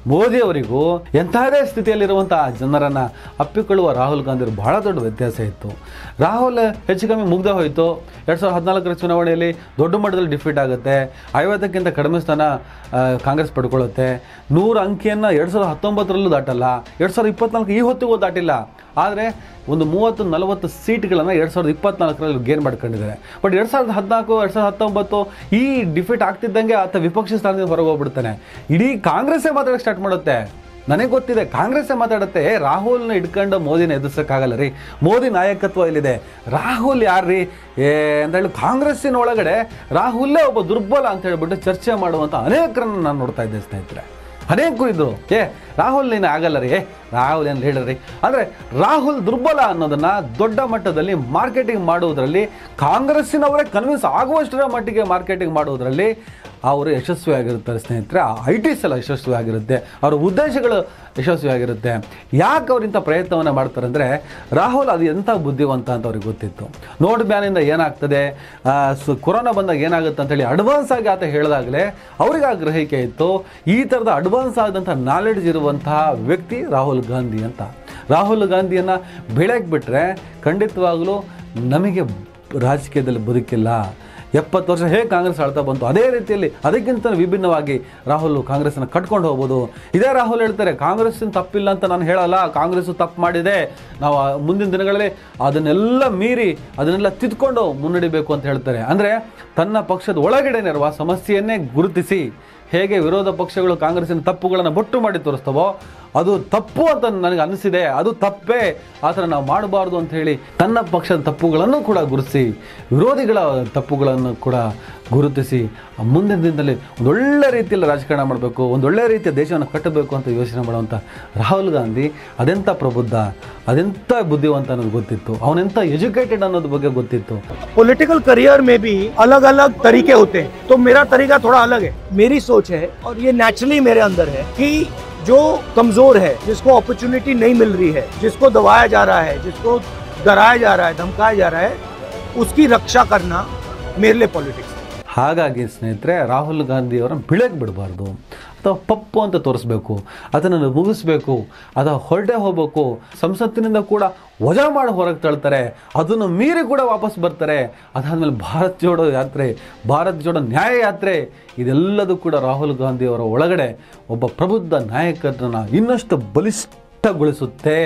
ಮೋದಿಯವರಿಗೂ ಎಂಥದೇ ಸ್ಥಿತಿಯಲ್ಲಿರುವಂತಹ ಜನರನ್ನ ಅಪ್ಪಿಕೊಳ್ಳುವ ರಾಹುಲ್ ಗಾಂಧಿ ಬಹಳ ದೊಡ್ಡ ವ್ಯತ್ಯಾಸ ಇತ್ತು ರಾಹುಲ್ ಹೆಚ್ಚು ಕಮ್ಮಿ ಮುಗ್ದೇ ಹೋಯಿತು ಎರಡು ಸಾವಿರದ ಹದಿನಾಲ್ಕರ ಚುನಾವಣೆಯಲ್ಲಿ ದೊಡ್ಡ ಮಟ್ಟದಲ್ಲಿ ಡಿಫೀಟ್ ಆಗುತ್ತೆ ಐವತ್ತಕ್ಕಿಂತ ಕಡಿಮೆ ಸ್ಥಾನ ಆ, ಕಾಂಗ್ರೆಸ್ ಪಡ್ಕೊಳ್ಳುತ್ತೆ ನೂರು ಅಂಕಿಯನ್ನು ಎರಡು ಸಾವಿರದ ಹತ್ತೊಂಬತ್ತರಲ್ಲೂ ದಾಟಲ್ಲ ಎರಡು ಸಾವಿರದ ಇಪ್ಪತ್ನಾಲ್ಕು ಈ ಹೊತ್ತಿಗೂ ದಾಟಿಲ್ಲ ಆದರೆ ಒಂದು ಮೂವತ್ತು ನಲವತ್ತು ಸೀಟ್ಗಳನ್ನು ಎರಡು ಸಾವಿರದ ಇಪ್ಪತ್ನಾಲ್ಕರಲ್ಲಿ ಗೇನ್ ಮಾಡ್ಕೊಂಡಿದ್ದಾರೆ ಬಟ್ ಎರಡು ಸಾವಿರದ ಹದಿನಾಲ್ಕು ಎರಡು ಸಾವಿರದ ಹತ್ತೊಂಬತ್ತು ಈ ಡಿಫೀಟ್ ಆಗ್ತಿದ್ದಂಗೆ ಆತ ವಿಪಕ್ಷ ಸ್ಥಾನದಿಂದ ಹೊರಗೆ ಹೋಗ್ಬಿಡ್ತಾನೆ ಇಡೀ ಕಾಂಗ್ರೆಸ್ಸೇ ಮಾತಾಡೋಕ್ಕೆ ಸ್ಟಾರ್ಟ್ ಮಾಡುತ್ತೆ ನನಗೆ ಗೊತ್ತಿದೆ ಕಾಂಗ್ರೆಸ್ಸೇ ಮಾತಾಡುತ್ತೆ "ಏ, ರಾಹುಲ್ನ ಇಟ್ಕೊಂಡು ಮೋದಿನ ಎದುರಿಸೋಕ್ಕಾಗಲ್ಲ ರೀ ಮೋದಿ ನಾಯಕತ್ವ ಇಲ್ಲಿದೆ ರಾಹುಲ್ ಯಾರ್ರೀ ಏ ಅಂತ ಹೇಳಿ ಕಾಂಗ್ರೆಸ್ಸಿನ ಒಳಗಡೆ ರಾಹುಲ್ಲೇ ಒಬ್ಬ ದುರ್ಬಲ ಅಂತ ಹೇಳ್ಬಿಟ್ಟು ಚರ್ಚೆ ಮಾಡುವಂಥ ಅನೇಕರನ್ನು ನಾನು ನೋಡ್ತಾ ಇದ್ದೆ ಸ್ನೇಹಿತರೆ ಅನೇಕರು ಇದ್ರು ಏ ರಾಹುಲ್ ನೀನು ಆಗಲ್ಲ ರೀ ಏ ರಾಹುಲ್ ಏನು ಲೀಡರ್ ರೀ ಅಂದರೆ ರಾಹುಲ್ ದುರ್ಬಲ ಅನ್ನೋದನ್ನ ದೊಡ್ಡ ಮಟ್ಟದಲ್ಲಿ ಮಾರ್ಕೆಟಿಂಗ್ ಮಾಡುವುದರಲ್ಲಿ ಕಾಂಗ್ರೆಸ್ಸಿನವರೇ ಕನ್ವಿನ್ಸ್ ಆಗುವಷ್ಟರ ಮಟ್ಟಿಗೆ ಮಾರ್ಕೆಟಿಂಗ್ ಮಾಡುವುದರಲ್ಲಿ ಅವರು ಯಶಸ್ವಿಯಾಗಿರ್ತಾರೆ ಸ್ನೇಹಿತರೆ ಐ ಟಿಸ್ ಎಲ್ಲ ಯಶಸ್ವಿಯಾಗಿರುತ್ತೆ ಅವರ ಉದ್ದೇಶಗಳು ಯಶಸ್ವಿಯಾಗಿರುತ್ತೆ ಯಾಕೆ ಅವ್ರು ಇಂಥ ಪ್ರಯತ್ನವನ್ನು ಮಾಡ್ತಾರೆ ಅಂದರೆ ರಾಹುಲ್ ಅದು ಎಂಥ ಬುದ್ಧಿವಂತ ಅಂತ ಅವ್ರಿಗೆ ಗೊತ್ತಿತ್ತು ನೋಟ್ ಬ್ಯಾನಿಂದ ಏನಾಗ್ತದೆ ಆ, ಸು- ಕೊರೋನಾ ಬಂದಾಗ ಏನಾಗುತ್ತೆ ಅಂತೇಳಿ ಅಡ್ವಾನ್ಸ್ ಆಗಿ ಆತ ಹೇಳಿದಾಗಲೇ ಅವ್ರಿಗೆ ಆ ಗ್ರಹಿಕೆ ಇತ್ತು ಈ ಥರದ ಅಡ್ವಾನ್ಸ್ ಆದಂಥ ನಾಲೆಡ್ಜ್ ಇರುವಂತಹ ವ್ಯಕ್ತಿ ರಾಹುಲ್ ಗಾಂಧಿ ಅಂತ ರಾಹುಲ್ ಗಾಂಧಿಯನ್ನು ಬೆಳಗ್ಗೆ ಬಿಟ್ಟರೆ ಖಂಡಿತವಾಗಲೂ ನಮಗೆ ರಾಜಕೀಯದಲ್ಲಿ ಬದುಕಿಲ್ಲ ಎಪ್ಪತ್ತು ವರ್ಷ ಹೇಗೆ ಕಾಂಗ್ರೆಸ್ ಆಳ್ತಾ ಬಂತು ಅದೇ ರೀತಿಯಲ್ಲಿ ಅದಕ್ಕಿಂತ ವಿಭಿನ್ನವಾಗಿ ರಾಹುಲ್ ಕಾಂಗ್ರೆಸ್ನ ಕಟ್ಕೊಂಡು ಹೋಗ್ಬೋದು ಇದೇ ರಾಹುಲ್ ಹೇಳ್ತಾರೆ ಕಾಂಗ್ರೆಸ್ಸಿನ ತಪ್ಪಿಲ್ಲ ಅಂತ ನಾನು ಹೇಳಲ್ಲ ಕಾಂಗ್ರೆಸ್ಸು ತಪ್ಪು ಮಾಡಿದೆ ನಾವು ಆ ಮುಂದಿನ ದಿನಗಳಲ್ಲಿ ಅದನ್ನೆಲ್ಲ ಮೀರಿ ಅದನ್ನೆಲ್ಲ ತಿದ್ಕೊಂಡು ಮುನ್ನಡಿಬೇಕು ಅಂತ ಹೇಳ್ತಾರೆ ಅಂದರೆ ತನ್ನ ಪಕ್ಷದ ಒಳಗಡೆ ಇರುವ ಸಮಸ್ಯೆಯನ್ನೇ ಗುರುತಿಸಿ ಹೇಗೆ ವಿರೋಧ ಪಕ್ಷಗಳು ಕಾಂಗ್ರೆಸ್ಸಿನ ತಪ್ಪುಗಳನ್ನು ಬೊಟ್ಟು ಮಾಡಿ ತೋರಿಸ್ತವೋ ಅದು ತಪ್ಪು ಅಂತ ನನಗೆ ಅನಿಸಿದೆ ಅದು ತಪ್ಪೇ ಆ ಥರ ನಾವು ಮಾಡಬಾರ್ದು ಅಂತ ಹೇಳಿ ತನ್ನ ಪಕ್ಷದ ತಪ್ಪುಗಳನ್ನು ಕೂಡ ಗುರುತಿಸಿ ವಿರೋಧಿಗಳ ತಪ್ಪುಗಳನ್ನು ಕೂಡ ಗುರುತಿಸಿ ಆ ಮುಂದಿನ ದಿನದಲ್ಲಿ ಒಂದೊಳ್ಳೆ ರೀತಿಯಲ್ಲಿ ರಾಜಕಾರಣ ಮಾಡಬೇಕು ಒಂದೊಳ್ಳೆ ರೀತಿಯ ದೇಶವನ್ನು ಕಟ್ಟಬೇಕು ಅಂತ ಯೋಚನೆ ಮಾಡುವಂಥ ರಾಹುಲ್ ಗಾಂಧಿ ಅದೆಂಥ ಪ್ರಬುದ್ಧ ಅದೆಂಥ ಬುದ್ಧಿವಂತ ಅನ್ನೋದು ಗೊತ್ತಿತ್ತು ಅವನೆಂಥ ಎಜುಕೇಟೆಡ್ ಅನ್ನೋದ್ರ ಬಗ್ಗೆ ಗೊತ್ತಿತ್ತು पॉलिटिकल करियर में भी अलग अलग तरीके होते हैं तो मेरा तरीका थोड़ा अलग है मेरी सोच है और ये नेचुरली मेरे अंदर है कि जो कमजोर है जिसको अपॉर्चुनिटी नहीं मिल रही है जिसको दबाया जा रहा है जिसको डराया जा रहा है धमकाया जा रहा है उसकी रक्षा करना मेरे लिए पॉलिटिक्स है ಹಾಗಾಗಿ ಸ್ನೇಹಿತರೆ ರಾಹುಲ್ ಗಾಂಧಿಯವರನ್ನು ಬಿಳಕ್ಕೆ ಬಿಡಬಾರ್ದು ಅಥವಾ ಪಪ್ಪು ಅಂತ ತೋರಿಸ್ಬೇಕು ಅದನ್ನು ಮುಗಿಸ್ಬೇಕು ಅದ ಹೊರಟೆ ಹೋಗ್ಬೇಕು ಸಂಸತ್ತಿನಿಂದ ಕೂಡ ವಜಾ ಮಾಡಿ ಹೊರಗೆ ತಳ್ತಾರೆ ಅದನ್ನು ಮೀರಿ ಕೂಡ ವಾಪಸ್ ಬರ್ತಾರೆ ಅದಾದಮೇಲೆ ಭಾರತ್ ಜೋಡೋ ಯಾತ್ರೆ ಭಾರತ್ ಜೋಡೋ ನ್ಯಾಯ ಯಾತ್ರೆ ಇದೆಲ್ಲದೂ ಕೂಡ ರಾಹುಲ್ ಗಾಂಧಿಯವರ ಒಳಗಡೆ ಒಬ್ಬ ಪ್ರಬುದ್ಧ ನಾಯಕರನ್ನ ಇನ್ನಷ್ಟು ಬಲಿಷ್ಠಗೊಳಿಸುತ್ತೆ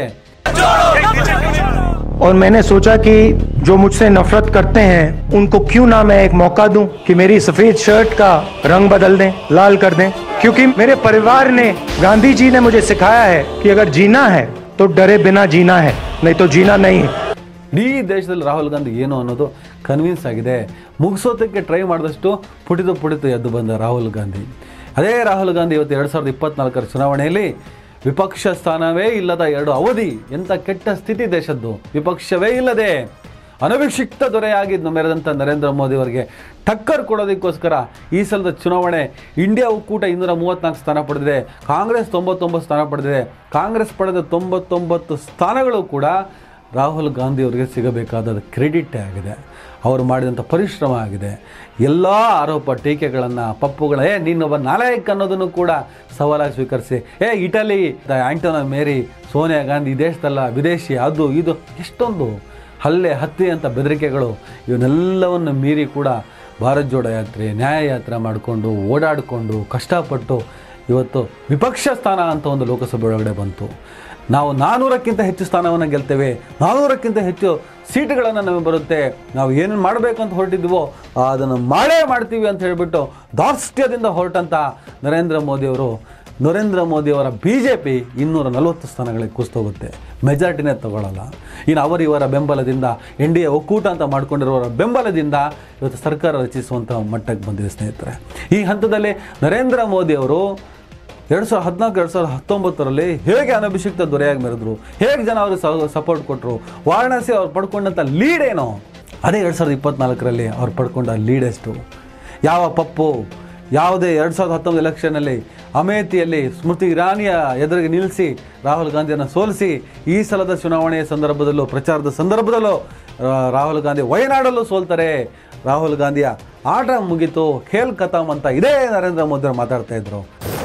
और मैंने सोचा कि जो मुझसे नफरत करते हैं उनको क्यों ना मैं एक मौका दूं कि मेरी सफेद शर्ट का रंग बदल दें लाल कर दें क्योंकि मेरे परिवार ने गांधी जी ने मुझे सिखाया है कि अगर जीना है तो डरे बिना जीना है नहीं तो जीना नहीं है ಇಡೀ ದೇಶದಲ್ಲಿ ರಾಹುಲ್ ಗಾಂಧಿ ಏನು ಅನ್ನೋದು ಕನ್ವಿನ್ಸ್ ಆಗಿದೆ ಮುಗಿಸೋದಕ್ಕೆ ಟ್ರೈ ಮಾಡಿದಷ್ಟು ಪುಟಿದು ಪುಟಿತು ಎದ್ದು ಬಂದ ರಾಹುಲ್ ಗಾಂಧಿ ಅದೇ ರಾಹುಲ್ ಗಾಂಧಿ ಇವತ್ತು ಎರಡು ಸಾವಿರದ ಇಪ್ಪತ್ನಾಲ್ಕರ ಚುನಾವಣೆಯಲ್ಲಿ ವಿಪಕ್ಷ ಸ್ಥಾನವೇ ಇಲ್ಲದ ಎರಡು ಅವಧಿ ಎಂಥ ಕೆಟ್ಟ ಸ್ಥಿತಿ ದೇಶದ್ದು ವಿಪಕ್ಷವೇ ಇಲ್ಲದೆ ಅನಭಿಷಿಕ್ತ ದೊರೆಯಾಗಿ ಮೆರೆದಂಥ ನರೇಂದ್ರ ಮೋದಿ ಅವರಿಗೆ ಟಕ್ಕರ್ ಕೊಡೋದಕ್ಕೋಸ್ಕರ ಈ ಸಲದ ಚುನಾವಣೆ ಇಂಡಿಯಾ ಒಕ್ಕೂಟ ಇನ್ನೂರ ಮೂವತ್ನಾಲ್ಕು ಸ್ಥಾನ ಪಡೆದಿದೆ ಕಾಂಗ್ರೆಸ್ ತೊಂಬತ್ತೊಂಬತ್ತು ಸ್ಥಾನ ಪಡೆದಿದೆ ಕಾಂಗ್ರೆಸ್ ಪಡೆದ ತೊಂಬತ್ತೊಂಬತ್ತು ಸ್ಥಾನಗಳು ಕೂಡ ರಾಹುಲ್ ಗಾಂಧಿ ಅವರಿಗೆ ಸಿಗಬೇಕಾದ ಕ್ರೆಡಿಟ್ ಆಗಿದೆ ಅವರು ಮಾಡಿದಂಥ ಪರಿಶ್ರಮ ಆಗಿದೆ ಎಲ್ಲ ಆರೋಪ ಟೀಕೆಗಳನ್ನು ಪಪ್ಪುಗಳ ಏ ನೀನೊಬ್ಬ ನಾಲಾಯಕ್ ಅನ್ನೋದನ್ನು ಕೂಡ ಸವಾಲಾಗಿ ಸ್ವೀಕರಿಸಿ ಏ Italy Antonia Mary Sonia Gandhi ಈ ದೇಶದಲ್ಲ ವಿದೇಶಿ ಅದು ಇದು ಎಷ್ಟೊಂದು ಹಲ್ಲೆ ಹತ್ಯೆ ಅಂತ ಬೆದರಿಕೆಗಳು ಇವನ್ನೆಲ್ಲವನ್ನು ಮೀರಿ ಕೂಡ ಭಾರತ್ ಜೋಡೋ ಯಾತ್ರೆ ನ್ಯಾಯ ಯಾತ್ರೆ ಮಾಡಿಕೊಂಡು ಓಡಾಡಿಕೊಂಡು ಕಷ್ಟಪಟ್ಟು ಇವತ್ತು ವಿಪಕ್ಷ ಸ್ಥಾನ ಅಂತ ಒಂದು ಲೋಕಸಭೆ ಒಳಗಡೆ ಬಂತು ನಾವು ನಾನ್ನೂರಕ್ಕಿಂತ ಹೆಚ್ಚು ಸ್ಥಾನವನ್ನು ಗೆಲ್ತೇವೆ ನಾನ್ನೂರಕ್ಕಿಂತ ಹೆಚ್ಚು ಸೀಟುಗಳನ್ನು ನಮಗೆ ಬರುತ್ತೆ ನಾವು ಏನೇನು ಮಾಡಬೇಕು ಅಂತ ಹೊರಟಿದ್ವೋ ಅದನ್ನು ಮಾಡೇ ಮಾಡ್ತೀವಿ ಅಂತ ಹೇಳಿಬಿಟ್ಟು ದಾರ್ಷ್ಟ್ಯದಿಂದ ಹೊರಟಂಥ ನರೇಂದ್ರ ಮೋದಿಯವರು ನರೇಂದ್ರ ಮೋದಿಯವರ ಬಿ ಜೆ ಪಿ ಇನ್ನೂರ ನಲವತ್ತು ಸ್ಥಾನಗಳಿಗೆ ಕುಸ್ತೋಗುತ್ತೆ ಮೆಜಾರಿಟಿನೇ ತಗೊಳ್ಳಲ್ಲ ಇನ್ನು ಅವರ ಇವರ ಬೆಂಬಲದಿಂದ ಎನ್ ಡಿ ಎ ಒಕ್ಕೂಟ ಅಂತ ಮಾಡ್ಕೊಂಡಿರೋರ ಬೆಂಬಲದಿಂದ ಇವತ್ತು ಸರ್ಕಾರ ರಚಿಸುವಂಥ ಮಟ್ಟಕ್ಕೆ ಬಂದಿದೆ ಸ್ನೇಹಿತರೆ ಈ ಹಂತದಲ್ಲಿ ನರೇಂದ್ರ ಮೋದಿಯವರು ಎರಡು ಸಾವಿರದ ಹದಿನಾಲ್ಕು ಎರಡು ಸಾವಿರದ ಹತ್ತೊಂಬತ್ತರಲ್ಲಿ ಹೇಗೆ ಅನಭಿಷಿಕ್ತ ದೊರೆಯಾಗಿ ಮೆರೆದ್ರು ಹೇಗೆ ಜನ ಅವ್ರಿಗೆ ಸಪೋರ್ಟ್ ಕೊಟ್ಟರು ವಾರಣಾಸಿ ಅವ್ರು ಪಡ್ಕೊಂಡಂಥ ಲೀಡ್ ಏನು ಅದೇ ಎರಡು ಸಾವಿರದ ಇಪ್ಪತ್ನಾಲ್ಕರಲ್ಲಿ ಅವ್ರು ಪಡ್ಕೊಂಡ ಲೀಡ್ ಎಷ್ಟು ಯಾವ ಪಪ್ಪು ಯಾವುದೇ ಎರಡು ಸಾವಿರದ ಹತ್ತೊಂಬತ್ತು ಎಲೆಕ್ಷನಲ್ಲಿ ಅಮೇಥಿಯಲ್ಲಿ ಸ್ಮೃತಿ ಇರಾನಿಯ ಎದುರಿಗೆ ನಿಲ್ಲಿಸಿ ರಾಹುಲ್ ಗಾಂಧಿಯನ್ನು ಸೋಲಿಸಿ ಈ ಸಲದ ಚುನಾವಣೆಯ ಸಂದರ್ಭದಲ್ಲೂ ಪ್ರಚಾರದ ಸಂದರ್ಭದಲ್ಲೂ ಆ, ರಾಹುಲ್ ಗಾಂಧಿ ವಯನಾಡಲ್ಲೂ ಸೋಲ್ತಾರೆ ರಾಹುಲ್ ಗಾಂಧಿಯ ಆಟ ಮುಗೀತು ಖೇಲ್ ಖತಮ್ ಅಂತ ಇದೇ ನರೇಂದ್ರ ಮೋದಿ ಅವರು ಮಾತಾಡ್ತಾ ಇದ್ರು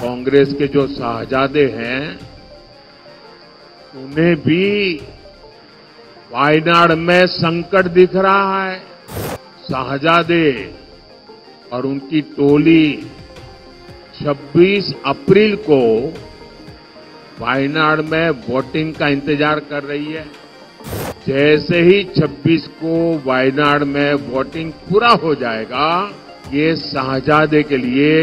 कांग्रेस के जो शाहजादे हैं उन्हें भी वायनाड में संकट दिख रहा है शाहजादे और उनकी टोली 26 अप्रैल को वायनाड में वोटिंग का इंतजार कर रही है जैसे ही 26 को वायनाड में वोटिंग पूरा हो जाएगा ये शाहजादे के लिए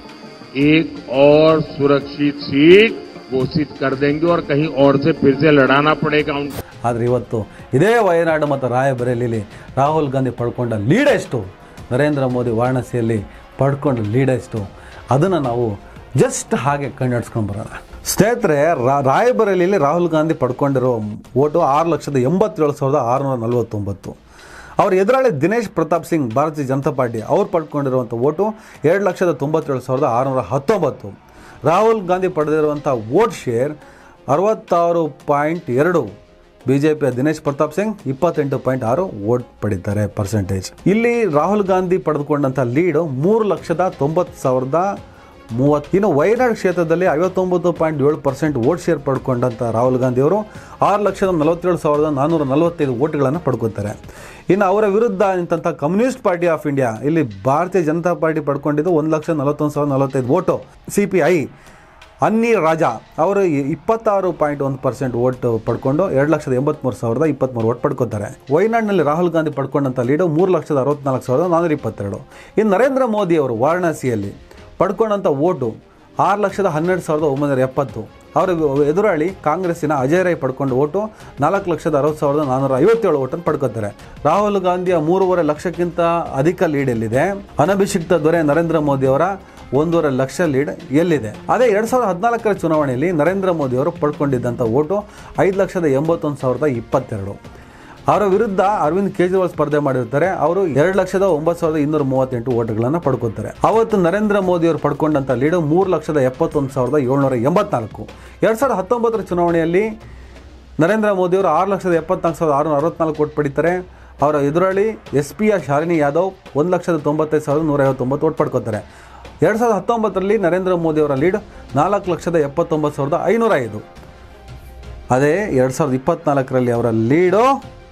एक और सुरक्षित सीट घोषित कर देंगे और कहीं और से फिर से लड़ाना पड़ेगा उनको ಆದರೆ ಇವತ್ತು ಇದೇ ವಯನಾಡು ಮತ್ತು ರಾಯಬರೇಲಿಲಿ ರಾಹುಲ್ ಗಾಂಧಿ ಪಡ್ಕೊಂಡ ಲೀಡ್ ಎಷ್ಟು ನರೇಂದ್ರ ಮೋದಿ ವಾರಣಾಸಿಯಲ್ಲಿ ಪಡ್ಕೊಂಡ ಲೀಡ್ ಎಷ್ಟು ಅದನ್ನು ನಾವು ಜಸ್ಟ್ ಹಾಗೆ ಕಣ್ಣಡ್ಸ್ಕೊಂಡು ಬರೋಣ ಸ್ನೇಹಿತರೆ ರಾ- ರಾಯಬರೇಲಿಯಲ್ಲಿ ರಾಹುಲ್ ಗಾಂಧಿ ಪಡ್ಕೊಂಡಿರೋ ಓಟು ಆರು ಲಕ್ಷದ ಎಂಬತ್ತೇಳು ಸಾವಿರದ ಆರುನೂರ ನಲವತ್ತೊಂಬತ್ತು ಅವ್ರ ಎದುರಾಳಿ ದಿನೇಶ್ ಪ್ರತಾಪ್ ಸಿಂಗ್ ಭಾರತೀಯ ಜನತಾ ಪಾರ್ಟಿ ಅವ್ರು ಪಡ್ಕೊಂಡಿರುವಂಥ ಓಟು ಎರಡು ಲಕ್ಷದ ತೊಂಬತ್ತೇಳು ಸಾವಿರದ ಆರುನೂರ ಹತ್ತೊಂಬತ್ತು ರಾಹುಲ್ ಗಾಂಧಿ ಪಡೆದಿರುವಂಥ ವೋಟ್ ಶೇರ್ ಅರವತ್ತಾರು ಪಾಯಿಂಟ್ ಎರಡು ಬಿ ಜೆ ಪಿಯ ದಿನೇಶ್ ಪ್ರತಾಪ್ ಸಿಂಗ್ ಇಪ್ಪತ್ತೆಂಟು ಪಾಯಿಂಟ್ ಆರು ವೋಟ್ ಪಡಿತಾರೆ ಪರ್ಸೆಂಟೇಜ್ ಇಲ್ಲಿ ರಾಹುಲ್ ಗಾಂಧಿ ಪಡೆದುಕೊಂಡಂಥ ಲೀಡು ಮೂರು ಲಕ್ಷದ ತೊಂಬತ್ತು ಸಾವಿರದ ಮೂವತ್ತು ಇನ್ನು ವಯನಾಡ್ ಕ್ಷೇತ್ರದಲ್ಲಿ ಐವತ್ತೊಂಬತ್ತು ಪಾಯಿಂಟ್ ಏಳು ಪರ್ಸೆಂಟ್ ವೋಟ್ ಶೇರ್ ಪಡ್ಕೊಂಡಂಥ ರಾಹುಲ್ ಗಾಂಧಿ ಅವರು ಆರು ಲಕ್ಷದ ನಲವತ್ತೇಳು ಸಾವಿರದ ನಾನ್ನೂರ ನಲವತ್ತೈದು ವೋಟ್ಗಳನ್ನು ಪಡ್ಕೊತಾರೆ ಇನ್ನು ಅವರ ವಿರುದ್ಧ ನಿಂತಹ ಕಮ್ಯುನಿಸ್ಟ್ ಪಾರ್ಟಿ ಆಫ್ ಇಂಡಿಯಾ ಇಲ್ಲಿ ಭಾರತೀಯ ಜನತಾ ಪಾರ್ಟಿ ಪಡ್ಕೊಂಡಿದ್ದು ಒಂದು ಲಕ್ಷ ನಲವತ್ತೊಂದು ಸಾವಿರದ ನಲವತ್ತೈದು ವೋಟು ಸಿ ಪಿ ಐ ಅನ್ನಿ ರಾಜಾ ಅವರು ಇ- ಇಪ್ಪತ್ತಾರು ಪಾಯಿಂಟ್ ಒಂದು ಪರ್ಸೆಂಟ್ ವೋಟ್ ಪಡ್ಕೊಂಡು ಎರಡು ಲಕ್ಷದ ಎಂಬತ್ಮೂರು ಸಾವಿರದ ಇಪ್ಪತ್ತ್ಮೂರು ವೋಟ್ ಪಡ್ಕೋತಾರೆ ವಯನಾಡ್ನಲ್ಲಿ ರಾಹುಲ್ ಗಾಂಧಿ ಪಡ್ಕೊಂಡಂಥ ಲೀಡು ಮೂರು ಲಕ್ಷದ ಅರವತ್ನಾಲ್ಕು ಸಾವಿರದ ನಾನ್ನೂರ ಇಪ್ಪತ್ತೆರಡು ಇನ್ನು ನರೇಂದ್ರ ಮೋದಿ ಅವರು ವಾರಣಾಸಿಯಲ್ಲಿ ಪಡ್ಕೊಂಡಂಥ ವೋಟು ಆರು ಲಕ್ಷದ ಹನ್ನೆರಡು ಸಾವಿರದ ಒಂಬೈನೂರ ಎಪ್ಪತ್ತು ಅವರ ಎದುರಾಳಿ ಕಾಂಗ್ರೆಸ್ಸಿನ ಅಜಯ್ ರೈ ಪಡ್ಕೊಂಡು ಓಟು ನಾಲ್ಕು ಲಕ್ಷದ ಅರವತ್ತು ಸಾವಿರದ ನಾನ್ನೂರ ಐವತ್ತೇಳು ಓಟನ್ನು ಪಡ್ಕೋತಾರೆ ರಾಹುಲ್ ಗಾಂಧಿಯ ಮೂರುವರೆ ಲಕ್ಷಕ್ಕಿಂತ ಅಧಿಕ ಲೀಡ್ ಎಲ್ಲಿದೆ ಅನಭಿಷಿಕ್ತ ದೊರೆ ನರೇಂದ್ರ ಮೋದಿ ಅವರ ಒಂದೂವರೆ ಲಕ್ಷ ಲೀಡ್ ಎಲ್ಲಿದೆ ಅದೇ ಎರಡು ಸಾವಿರದ ಹದಿನಾಲ್ಕರ ಚುನಾವಣೆಯಲ್ಲಿ ನರೇಂದ್ರ ಮೋದಿ ಅವರು ಪಡ್ಕೊಂಡಿದ್ದಂಥ ಓಟು ಐದು ಲಕ್ಷದ ಎಂಬತ್ತೊಂದು ಸಾವಿರದ ಇಪ್ಪತ್ತೆರಡು ಅವರ ವಿರುದ್ಧ ಅರವಿಂದ್ ಕೇಜ್ರಿವಾಲ್ ಸ್ಪರ್ಧೆ ಮಾಡಿರ್ತಾರೆ ಅವರು ಎರಡು ಲಕ್ಷದ ಒಂಬತ್ತು ಸಾವಿರದ ಇನ್ನೂರ ಮೂವತ್ತೆಂಟು ಓಟ್ಗಳನ್ನು ಪಡ್ಕೊತಾರೆ ಅವತ್ತು ನರೇಂದ್ರ ಮೋದಿ ಅವರು ಪಡ್ಕೊಂಡಂಥ ಲೀಡು ಮೂರು ಲಕ್ಷದ ಎಪ್ಪತ್ತೊಂದು ಸಾವಿರದ ಏಳ್ನೂರ ಎಂಬತ್ನಾಲ್ಕು ಎರಡು ಸಾವಿರದ ಹತ್ತೊಂಬತ್ತರ ಚುನಾವಣೆಯಲ್ಲಿ ನರೇಂದ್ರ ಮೋದಿ ಅವರು ಆರು ಲಕ್ಷದ ಎಪ್ಪತ್ನಾಲ್ಕು ಸಾವಿರದ ಆರುನೂರ ಅರವತ್ನಾಲ್ಕು ಓಟ್ ಪಡಿತಾರೆ ಅವರ ಎದುರಾಳಿ ಎಸ್ ಪಿಯ ಶಾಲಿನಿ ಯಾದವ್ ಒಂದು ಲಕ್ಷದ ತೊಂಬತ್ತೈದು ಸಾವಿರದ ನೂರ ಐವತ್ತೊಂಬತ್ತು ಓಟ್ ಪಡ್ಕೋತಾರೆ ಎರಡು ಸಾವಿರದ ಹತ್ತೊಂಬತ್ತರಲ್ಲಿ ನರೇಂದ್ರ ಮೋದಿ ಅವರ ಲೀಡ್ ನಾಲ್ಕು ಲಕ್ಷದ ಎಪ್ಪತ್ತೊಂಬತ್ತು ಸಾವಿರದ ಐನೂರ ಐದು ಅದೇ ಎರಡು ಸಾವಿರದ ಇಪ್ಪತ್ನಾಲ್ಕರಲ್ಲಿ ಅವರ ಲೀಡು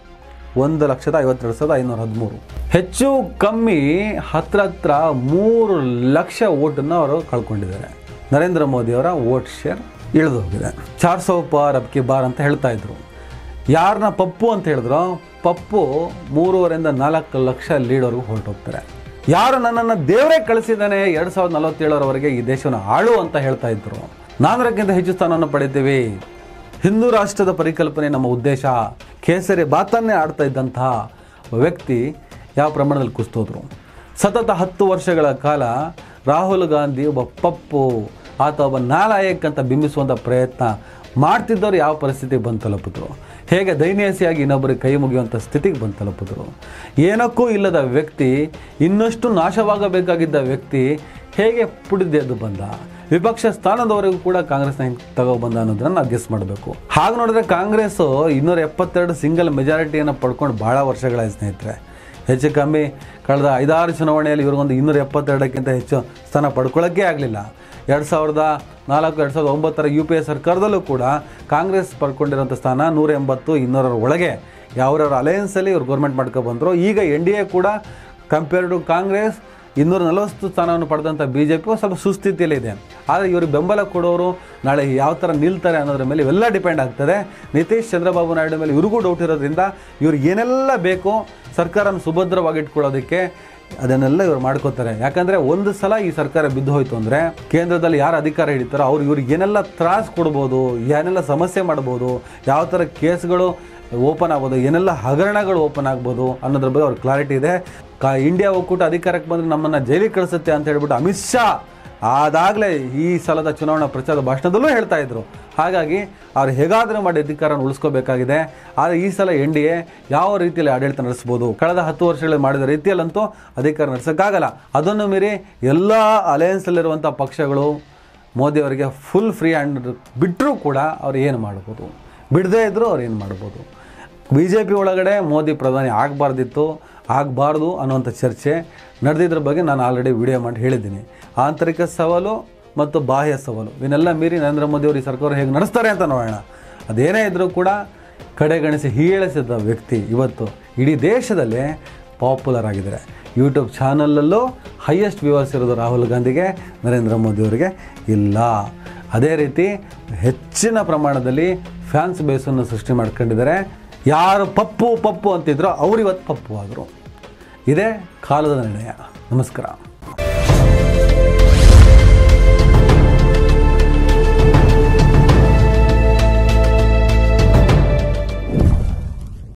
ಒಂದು ಲಕ್ಷದ ಐವತ್ತೆರಡು ಸಾವಿರದ ಐನೂರ ಹದಿಮೂರು ಹೆಚ್ಚು ಕಮ್ಮಿ ಹತ್ರ ಹತ್ರ ಮೂರು ಲಕ್ಷ ಓಟನ್ನು ಅವರು ಕಳ್ಕೊಂಡಿದ್ದಾರೆ ನರೇಂದ್ರ ಮೋದಿ ಅವರ ವೋಟ್ ಶೇರ್ ಇಳಿದು ಹೋಗಿದೆ ಚಾರ್ ಸೌ ಪಾರ್ ಅಬ್ಕಿ ಬಾರ್ ಅಂತ ಹೇಳ್ತಾ ಇದ್ರು ಯಾರನ್ನ ಪಪ್ಪು ಅಂತ ಹೇಳಿದ್ರು ಪಪ್ಪು ಮೂರುವರೆಯಿಂದ ನಾಲ್ಕು ಲಕ್ಷ ಲೀಡ್ವರೆಗೂ ಹೊರಟೋಗ್ತಾರೆ ಯಾರು ನನ್ನನ್ನು ದೇವರೇ ಕಳಿಸಿದ್ದಾನೆ ಎರಡು ಸಾವಿರದ ನಲವತ್ತೇಳರವರೆಗೆ ಈ ದೇಶವನ್ನು ಆಳು ಅಂತ ಹೇಳ್ತಾ ಇದ್ರು ನಾನೂರಕ್ಕಿಂತ ಹೆಚ್ಚು ಸ್ಥಾನವನ್ನು ಪಡಿತೀವಿ ಹಿಂದೂ ರಾಷ್ಟ್ರದ ಪರಿಕಲ್ಪನೆ ನಮ್ಮ ಉದ್ದೇಶ ಕೇಸರಿ ಬಾತನ್ನೇ ಆಡ್ತಾ ಇದ್ದಂತಹ ವ್ಯಕ್ತಿ ಯಾವ ಪ್ರಮಾಣದಲ್ಲಿ ಕುಸ್ತೋದ್ರು ಸತತ ಹತ್ತು ವರ್ಷಗಳ ಕಾಲ ರಾಹುಲ್ ಗಾಂಧಿ ಒಬ್ಬ ಪಪ್ಪು ಆತ ಒಬ್ಬ ನಾಲಾಯಕ್ ಅಂತ ಬಿಂಬಿಸುವಂಥ ಪ್ರಯತ್ನ ಮಾಡ್ತಿದ್ದವ್ರು ಯಾವ ಪರಿಸ್ಥಿತಿಗೆ ಬಂದು ತಲುಪಿದ್ರು ಹೇಗೆ ದೈನ್ಯಸಿಯಾಗಿ ಇನ್ನೊಬ್ಬರಿಗೆ ಕೈ ಮುಗಿಯುವಂಥ ಸ್ಥಿತಿಗೆ ಬಂದು ತಲುಪಿದ್ರು ಏನಕ್ಕೂ ಇಲ್ಲದ ವ್ಯಕ್ತಿ ಇನ್ನಷ್ಟು ನಾಶವಾಗಬೇಕಾಗಿದ್ದ ವ್ಯಕ್ತಿ ಹೇಗೆ ಪುಡಿದೆದ್ದು ಬಂದ ವಿಪಕ್ಷ ಸ್ಥಾನದವರೆಗೂ ಕೂಡ ಕಾಂಗ್ರೆಸ್ನ ಹಿಂಗೆ ತಗೊಬಂದ ಅನ್ನೋದನ್ನ ನಾವು ಗೆಸ್ ಮಾಡಬೇಕು ಹಾಗೆ ನೋಡಿದ್ರೆ ಕಾಂಗ್ರೆಸ್ಸು ಇನ್ನೂರ ಎಪ್ಪತ್ತೆರಡು ಸಿಂಗಲ್ ಮೆಜಾರಿಟಿಯನ್ನು ಪಡ್ಕೊಂಡು ಭಾಳ ವರ್ಷಗಳಾಯ್ತು ಸ್ನೇಹಿತರೆ ಹೆಚ್ಚು ಕಮ್ಮಿ ಕಳೆದ ಐದಾರು ಚುನಾವಣೆಯಲ್ಲಿ ಇವ್ರಿಗೊಂದು ಇನ್ನೂರ ಎಪ್ಪತ್ತೆರಡಕ್ಕಿಂತ ಹೆಚ್ಚು ಸ್ಥಾನ ಪಡ್ಕೊಳ್ಳೋಕ್ಕೆ ಆಗಲಿಲ್ಲ ಎರಡು ಸಾವಿರದ ನಾಲ್ಕು ಎರಡು ಸಾವಿರದ ಒಂಬತ್ತರ ಯು ಪಿ ಎ ಸರ್ಕಾರದಲ್ಲೂ ಕೂಡ ಕಾಂಗ್ರೆಸ್ ಪಡ್ಕೊಂಡಿರೋಂಥ ಸ್ಥಾನ ನೂರ ಎಂಬತ್ತು ಇನ್ನೂರರ ಒಳಗೆ ಯಾವ್ಯಾವ ಅಲಯನ್ಸಲ್ಲಿ ಇವ್ರು ಗೌರ್ಮೆಂಟ್ ಮಾಡ್ಕೊ ಬಂದರು ಈಗ ಎನ್ ಡಿ ಎ ಕೂಡ ಕಂಪೇರ್ ಟು ಕಾಂಗ್ರೆಸ್ ಇನ್ನೂರ ನಲವತ್ತು ಸ್ಥಾನವನ್ನು ಪಡೆದಂಥ ಬಿ ಜೆ ಪಿ ಸ್ವಲ್ಪ ಸುಸ್ಥಿತಿಯಲ್ಲಿದೆ ಆದರೆ ಇವ್ರಿಗೆ ಬೆಂಬಲ ಕೊಡೋರು ನಾಳೆ ಯಾವ ಥರ ನಿಲ್ತಾರೆ ಅನ್ನೋದ್ರ ಮೇಲೆ ಇವೆಲ್ಲ ಡಿಪೆಂಡ್ ಆಗ್ತದೆ ನಿತೀಶ್ ಚಂದ್ರಬಾಬು ನಾಯ್ಡು ಮೇಲೆ ಇವ್ರಿಗೂ ಡೌಟ್ ಇರೋದ್ರಿಂದ ಇವ್ರಿಗೆ ಏನೆಲ್ಲ ಬೇಕೋ ಸರ್ಕಾರನ ಸುಭದ್ರವಾಗಿ ಇಟ್ಕೊಳ್ಳೋದಕ್ಕೆ ಅದನ್ನೆಲ್ಲ ಇವ್ರು ಮಾಡ್ಕೋತಾರೆ ಯಾಕಂದರೆ ಒಂದು ಸಲ ಈ ಸರ್ಕಾರ ಬಿದ್ದು ಹೋಯ್ತು ಅಂದರೆ ಕೇಂದ್ರದಲ್ಲಿ ಯಾರು ಅಧಿಕಾರ ಹಿಡಿತಾರೋ ಅವ್ರು ಇವ್ರಿಗೆ ಏನೆಲ್ಲ ತ್ರಾಸ ಕೊಡ್ಬೋದು ಏನೆಲ್ಲ ಸಮಸ್ಯೆ ಮಾಡ್ಬೋದು ಯಾವ ಥರ ಕೇಸ್ಗಳು ಓಪನ್ ಆಗ್ಬೋದು ಏನೆಲ್ಲ ಹಗರಣಗಳು ಓಪನ್ ಆಗ್ಬೋದು ಅನ್ನೋದ್ರ ಬಗ್ಗೆ ಅವ್ರ ಕ್ಲಾರಿಟಿ ಇದೆ ಕಾ ಇಂಡಿಯಾ ಒಕ್ಕೂಟ ಅಧಿಕಾರಕ್ಕೆ ಬಂದರೆ ನಮ್ಮನ್ನು ಜೈಲಿಗೆ ಕಳಿಸುತ್ತೆ ಅಂತ ಹೇಳ್ಬಿಟ್ಟು ಅಮಿತ್ ಶಾ ಆದಾಗಲೇ ಈ ಸಲದ ಚುನಾವಣಾ ಪ್ರಚಾರದ ಭಾಷಣದಲ್ಲೂ ಹೇಳ್ತಾ ಇದ್ರು ಹಾಗಾಗಿ ಅವ್ರು ಹೇಗಾದರೂ ಮಾಡಿ ಅಧಿಕಾರನ ಉಳಿಸ್ಕೋಬೇಕಾಗಿದೆ ಆದರೆ ಈ ಸಲ ಎನ್ ಡಿ ಎ ಯಾವ ರೀತಿಯಲ್ಲಿ ಆಡಳಿತ ನಡೆಸ್ಬೋದು ಕಳೆದ ಹತ್ತು ವರ್ಷಗಳಲ್ಲಿ ಮಾಡಿದ ರೀತಿಯಲ್ಲಂತೂ ಅಧಿಕಾರ ನಡೆಸೋಕ್ಕಾಗಲ್ಲ ಅದನ್ನು ಮೀರಿ ಎಲ್ಲ ಅಲಯನ್ಸಲ್ಲಿರುವಂಥ ಪಕ್ಷಗಳು ಮೋದಿಯವರಿಗೆ ಫುಲ್ ಫ್ರೀ ಹ್ಯಾಂಡ್ ಬಿಟ್ಟರೂ ಕೂಡ ಅವ್ರು ಏನು ಮಾಡ್ಬೋದು ಬಿಡದೇ ಇದ್ದರೂ ಅವ್ರು ಏನು ಮಾಡ್ಬೋದು ಬಿ ಜೆ ಪಿ ಒಳಗಡೆ ಮೋದಿ ಪ್ರಧಾನಿ ಆಗಬಾರ್ದಿತ್ತು ಆಗಬಾರ್ದು ಅನ್ನುವಂಥ ಚರ್ಚೆ ನಡೆದಿದ್ರ ಬಗ್ಗೆ ನಾನು ಆಲ್ರೆಡಿ ವಿಡಿಯೋ ಮಾಡಿ ಹೇಳಿದ್ದೀನಿ ಆಂತರಿಕ ಸವಾಲು ಮತ್ತು ಬಾಹ್ಯ ಸವಾಲು ಇವನ್ನೆಲ್ಲ ಮೀರಿ ನರೇಂದ್ರ ಮೋದಿ ಅವರು ಈ ಸರ್ಕಾರ ಹೇಗೆ ನಡೆಸ್ತಾರೆ ಅಂತ ನೋಡೋಣ ಅದೇನೇ ಇದ್ದರೂ ಕೂಡ ಕಡೆಗಣಿಸಿ ಹೀಳಿಸಿದ ವ್ಯಕ್ತಿ ಇವತ್ತು ಇಡೀ ದೇಶದಲ್ಲೇ ಪಾಪ್ಯುಲರ್ ಆಗಿದ್ದಾರೆ ಯೂಟ್ಯೂಬ್ ಚಾನಲಲ್ಲೂ ಹೈಯೆಸ್ಟ್ ವ್ಯೂವರ್ಸ್ ಇರೋದು ರಾಹುಲ್ ಗಾಂಧಿಗೆ ನರೇಂದ್ರ ಮೋದಿ ಅವರಿಗೆ ಇಲ್ಲ ಅದೇ ರೀತಿ ಹೆಚ್ಚಿನ ಪ್ರಮಾಣದಲ್ಲಿ ಫ್ಯಾನ್ಸ್ ಬೇಸನ್ನು ಸೃಷ್ಟಿ ಮಾಡ್ಕೊಂಡಿದ್ದಾರೆ ಯಾರು ಪಪ್ಪು ಪಪ್ಪು ಅಂತಿದ್ರೋ ಅವ್ರು ಇವತ್ತು ಪಪ್ಪು ಆದರು ಇದೇ ಕಾಲದ ನಿರ್ಣಯ ನಮಸ್ಕಾರ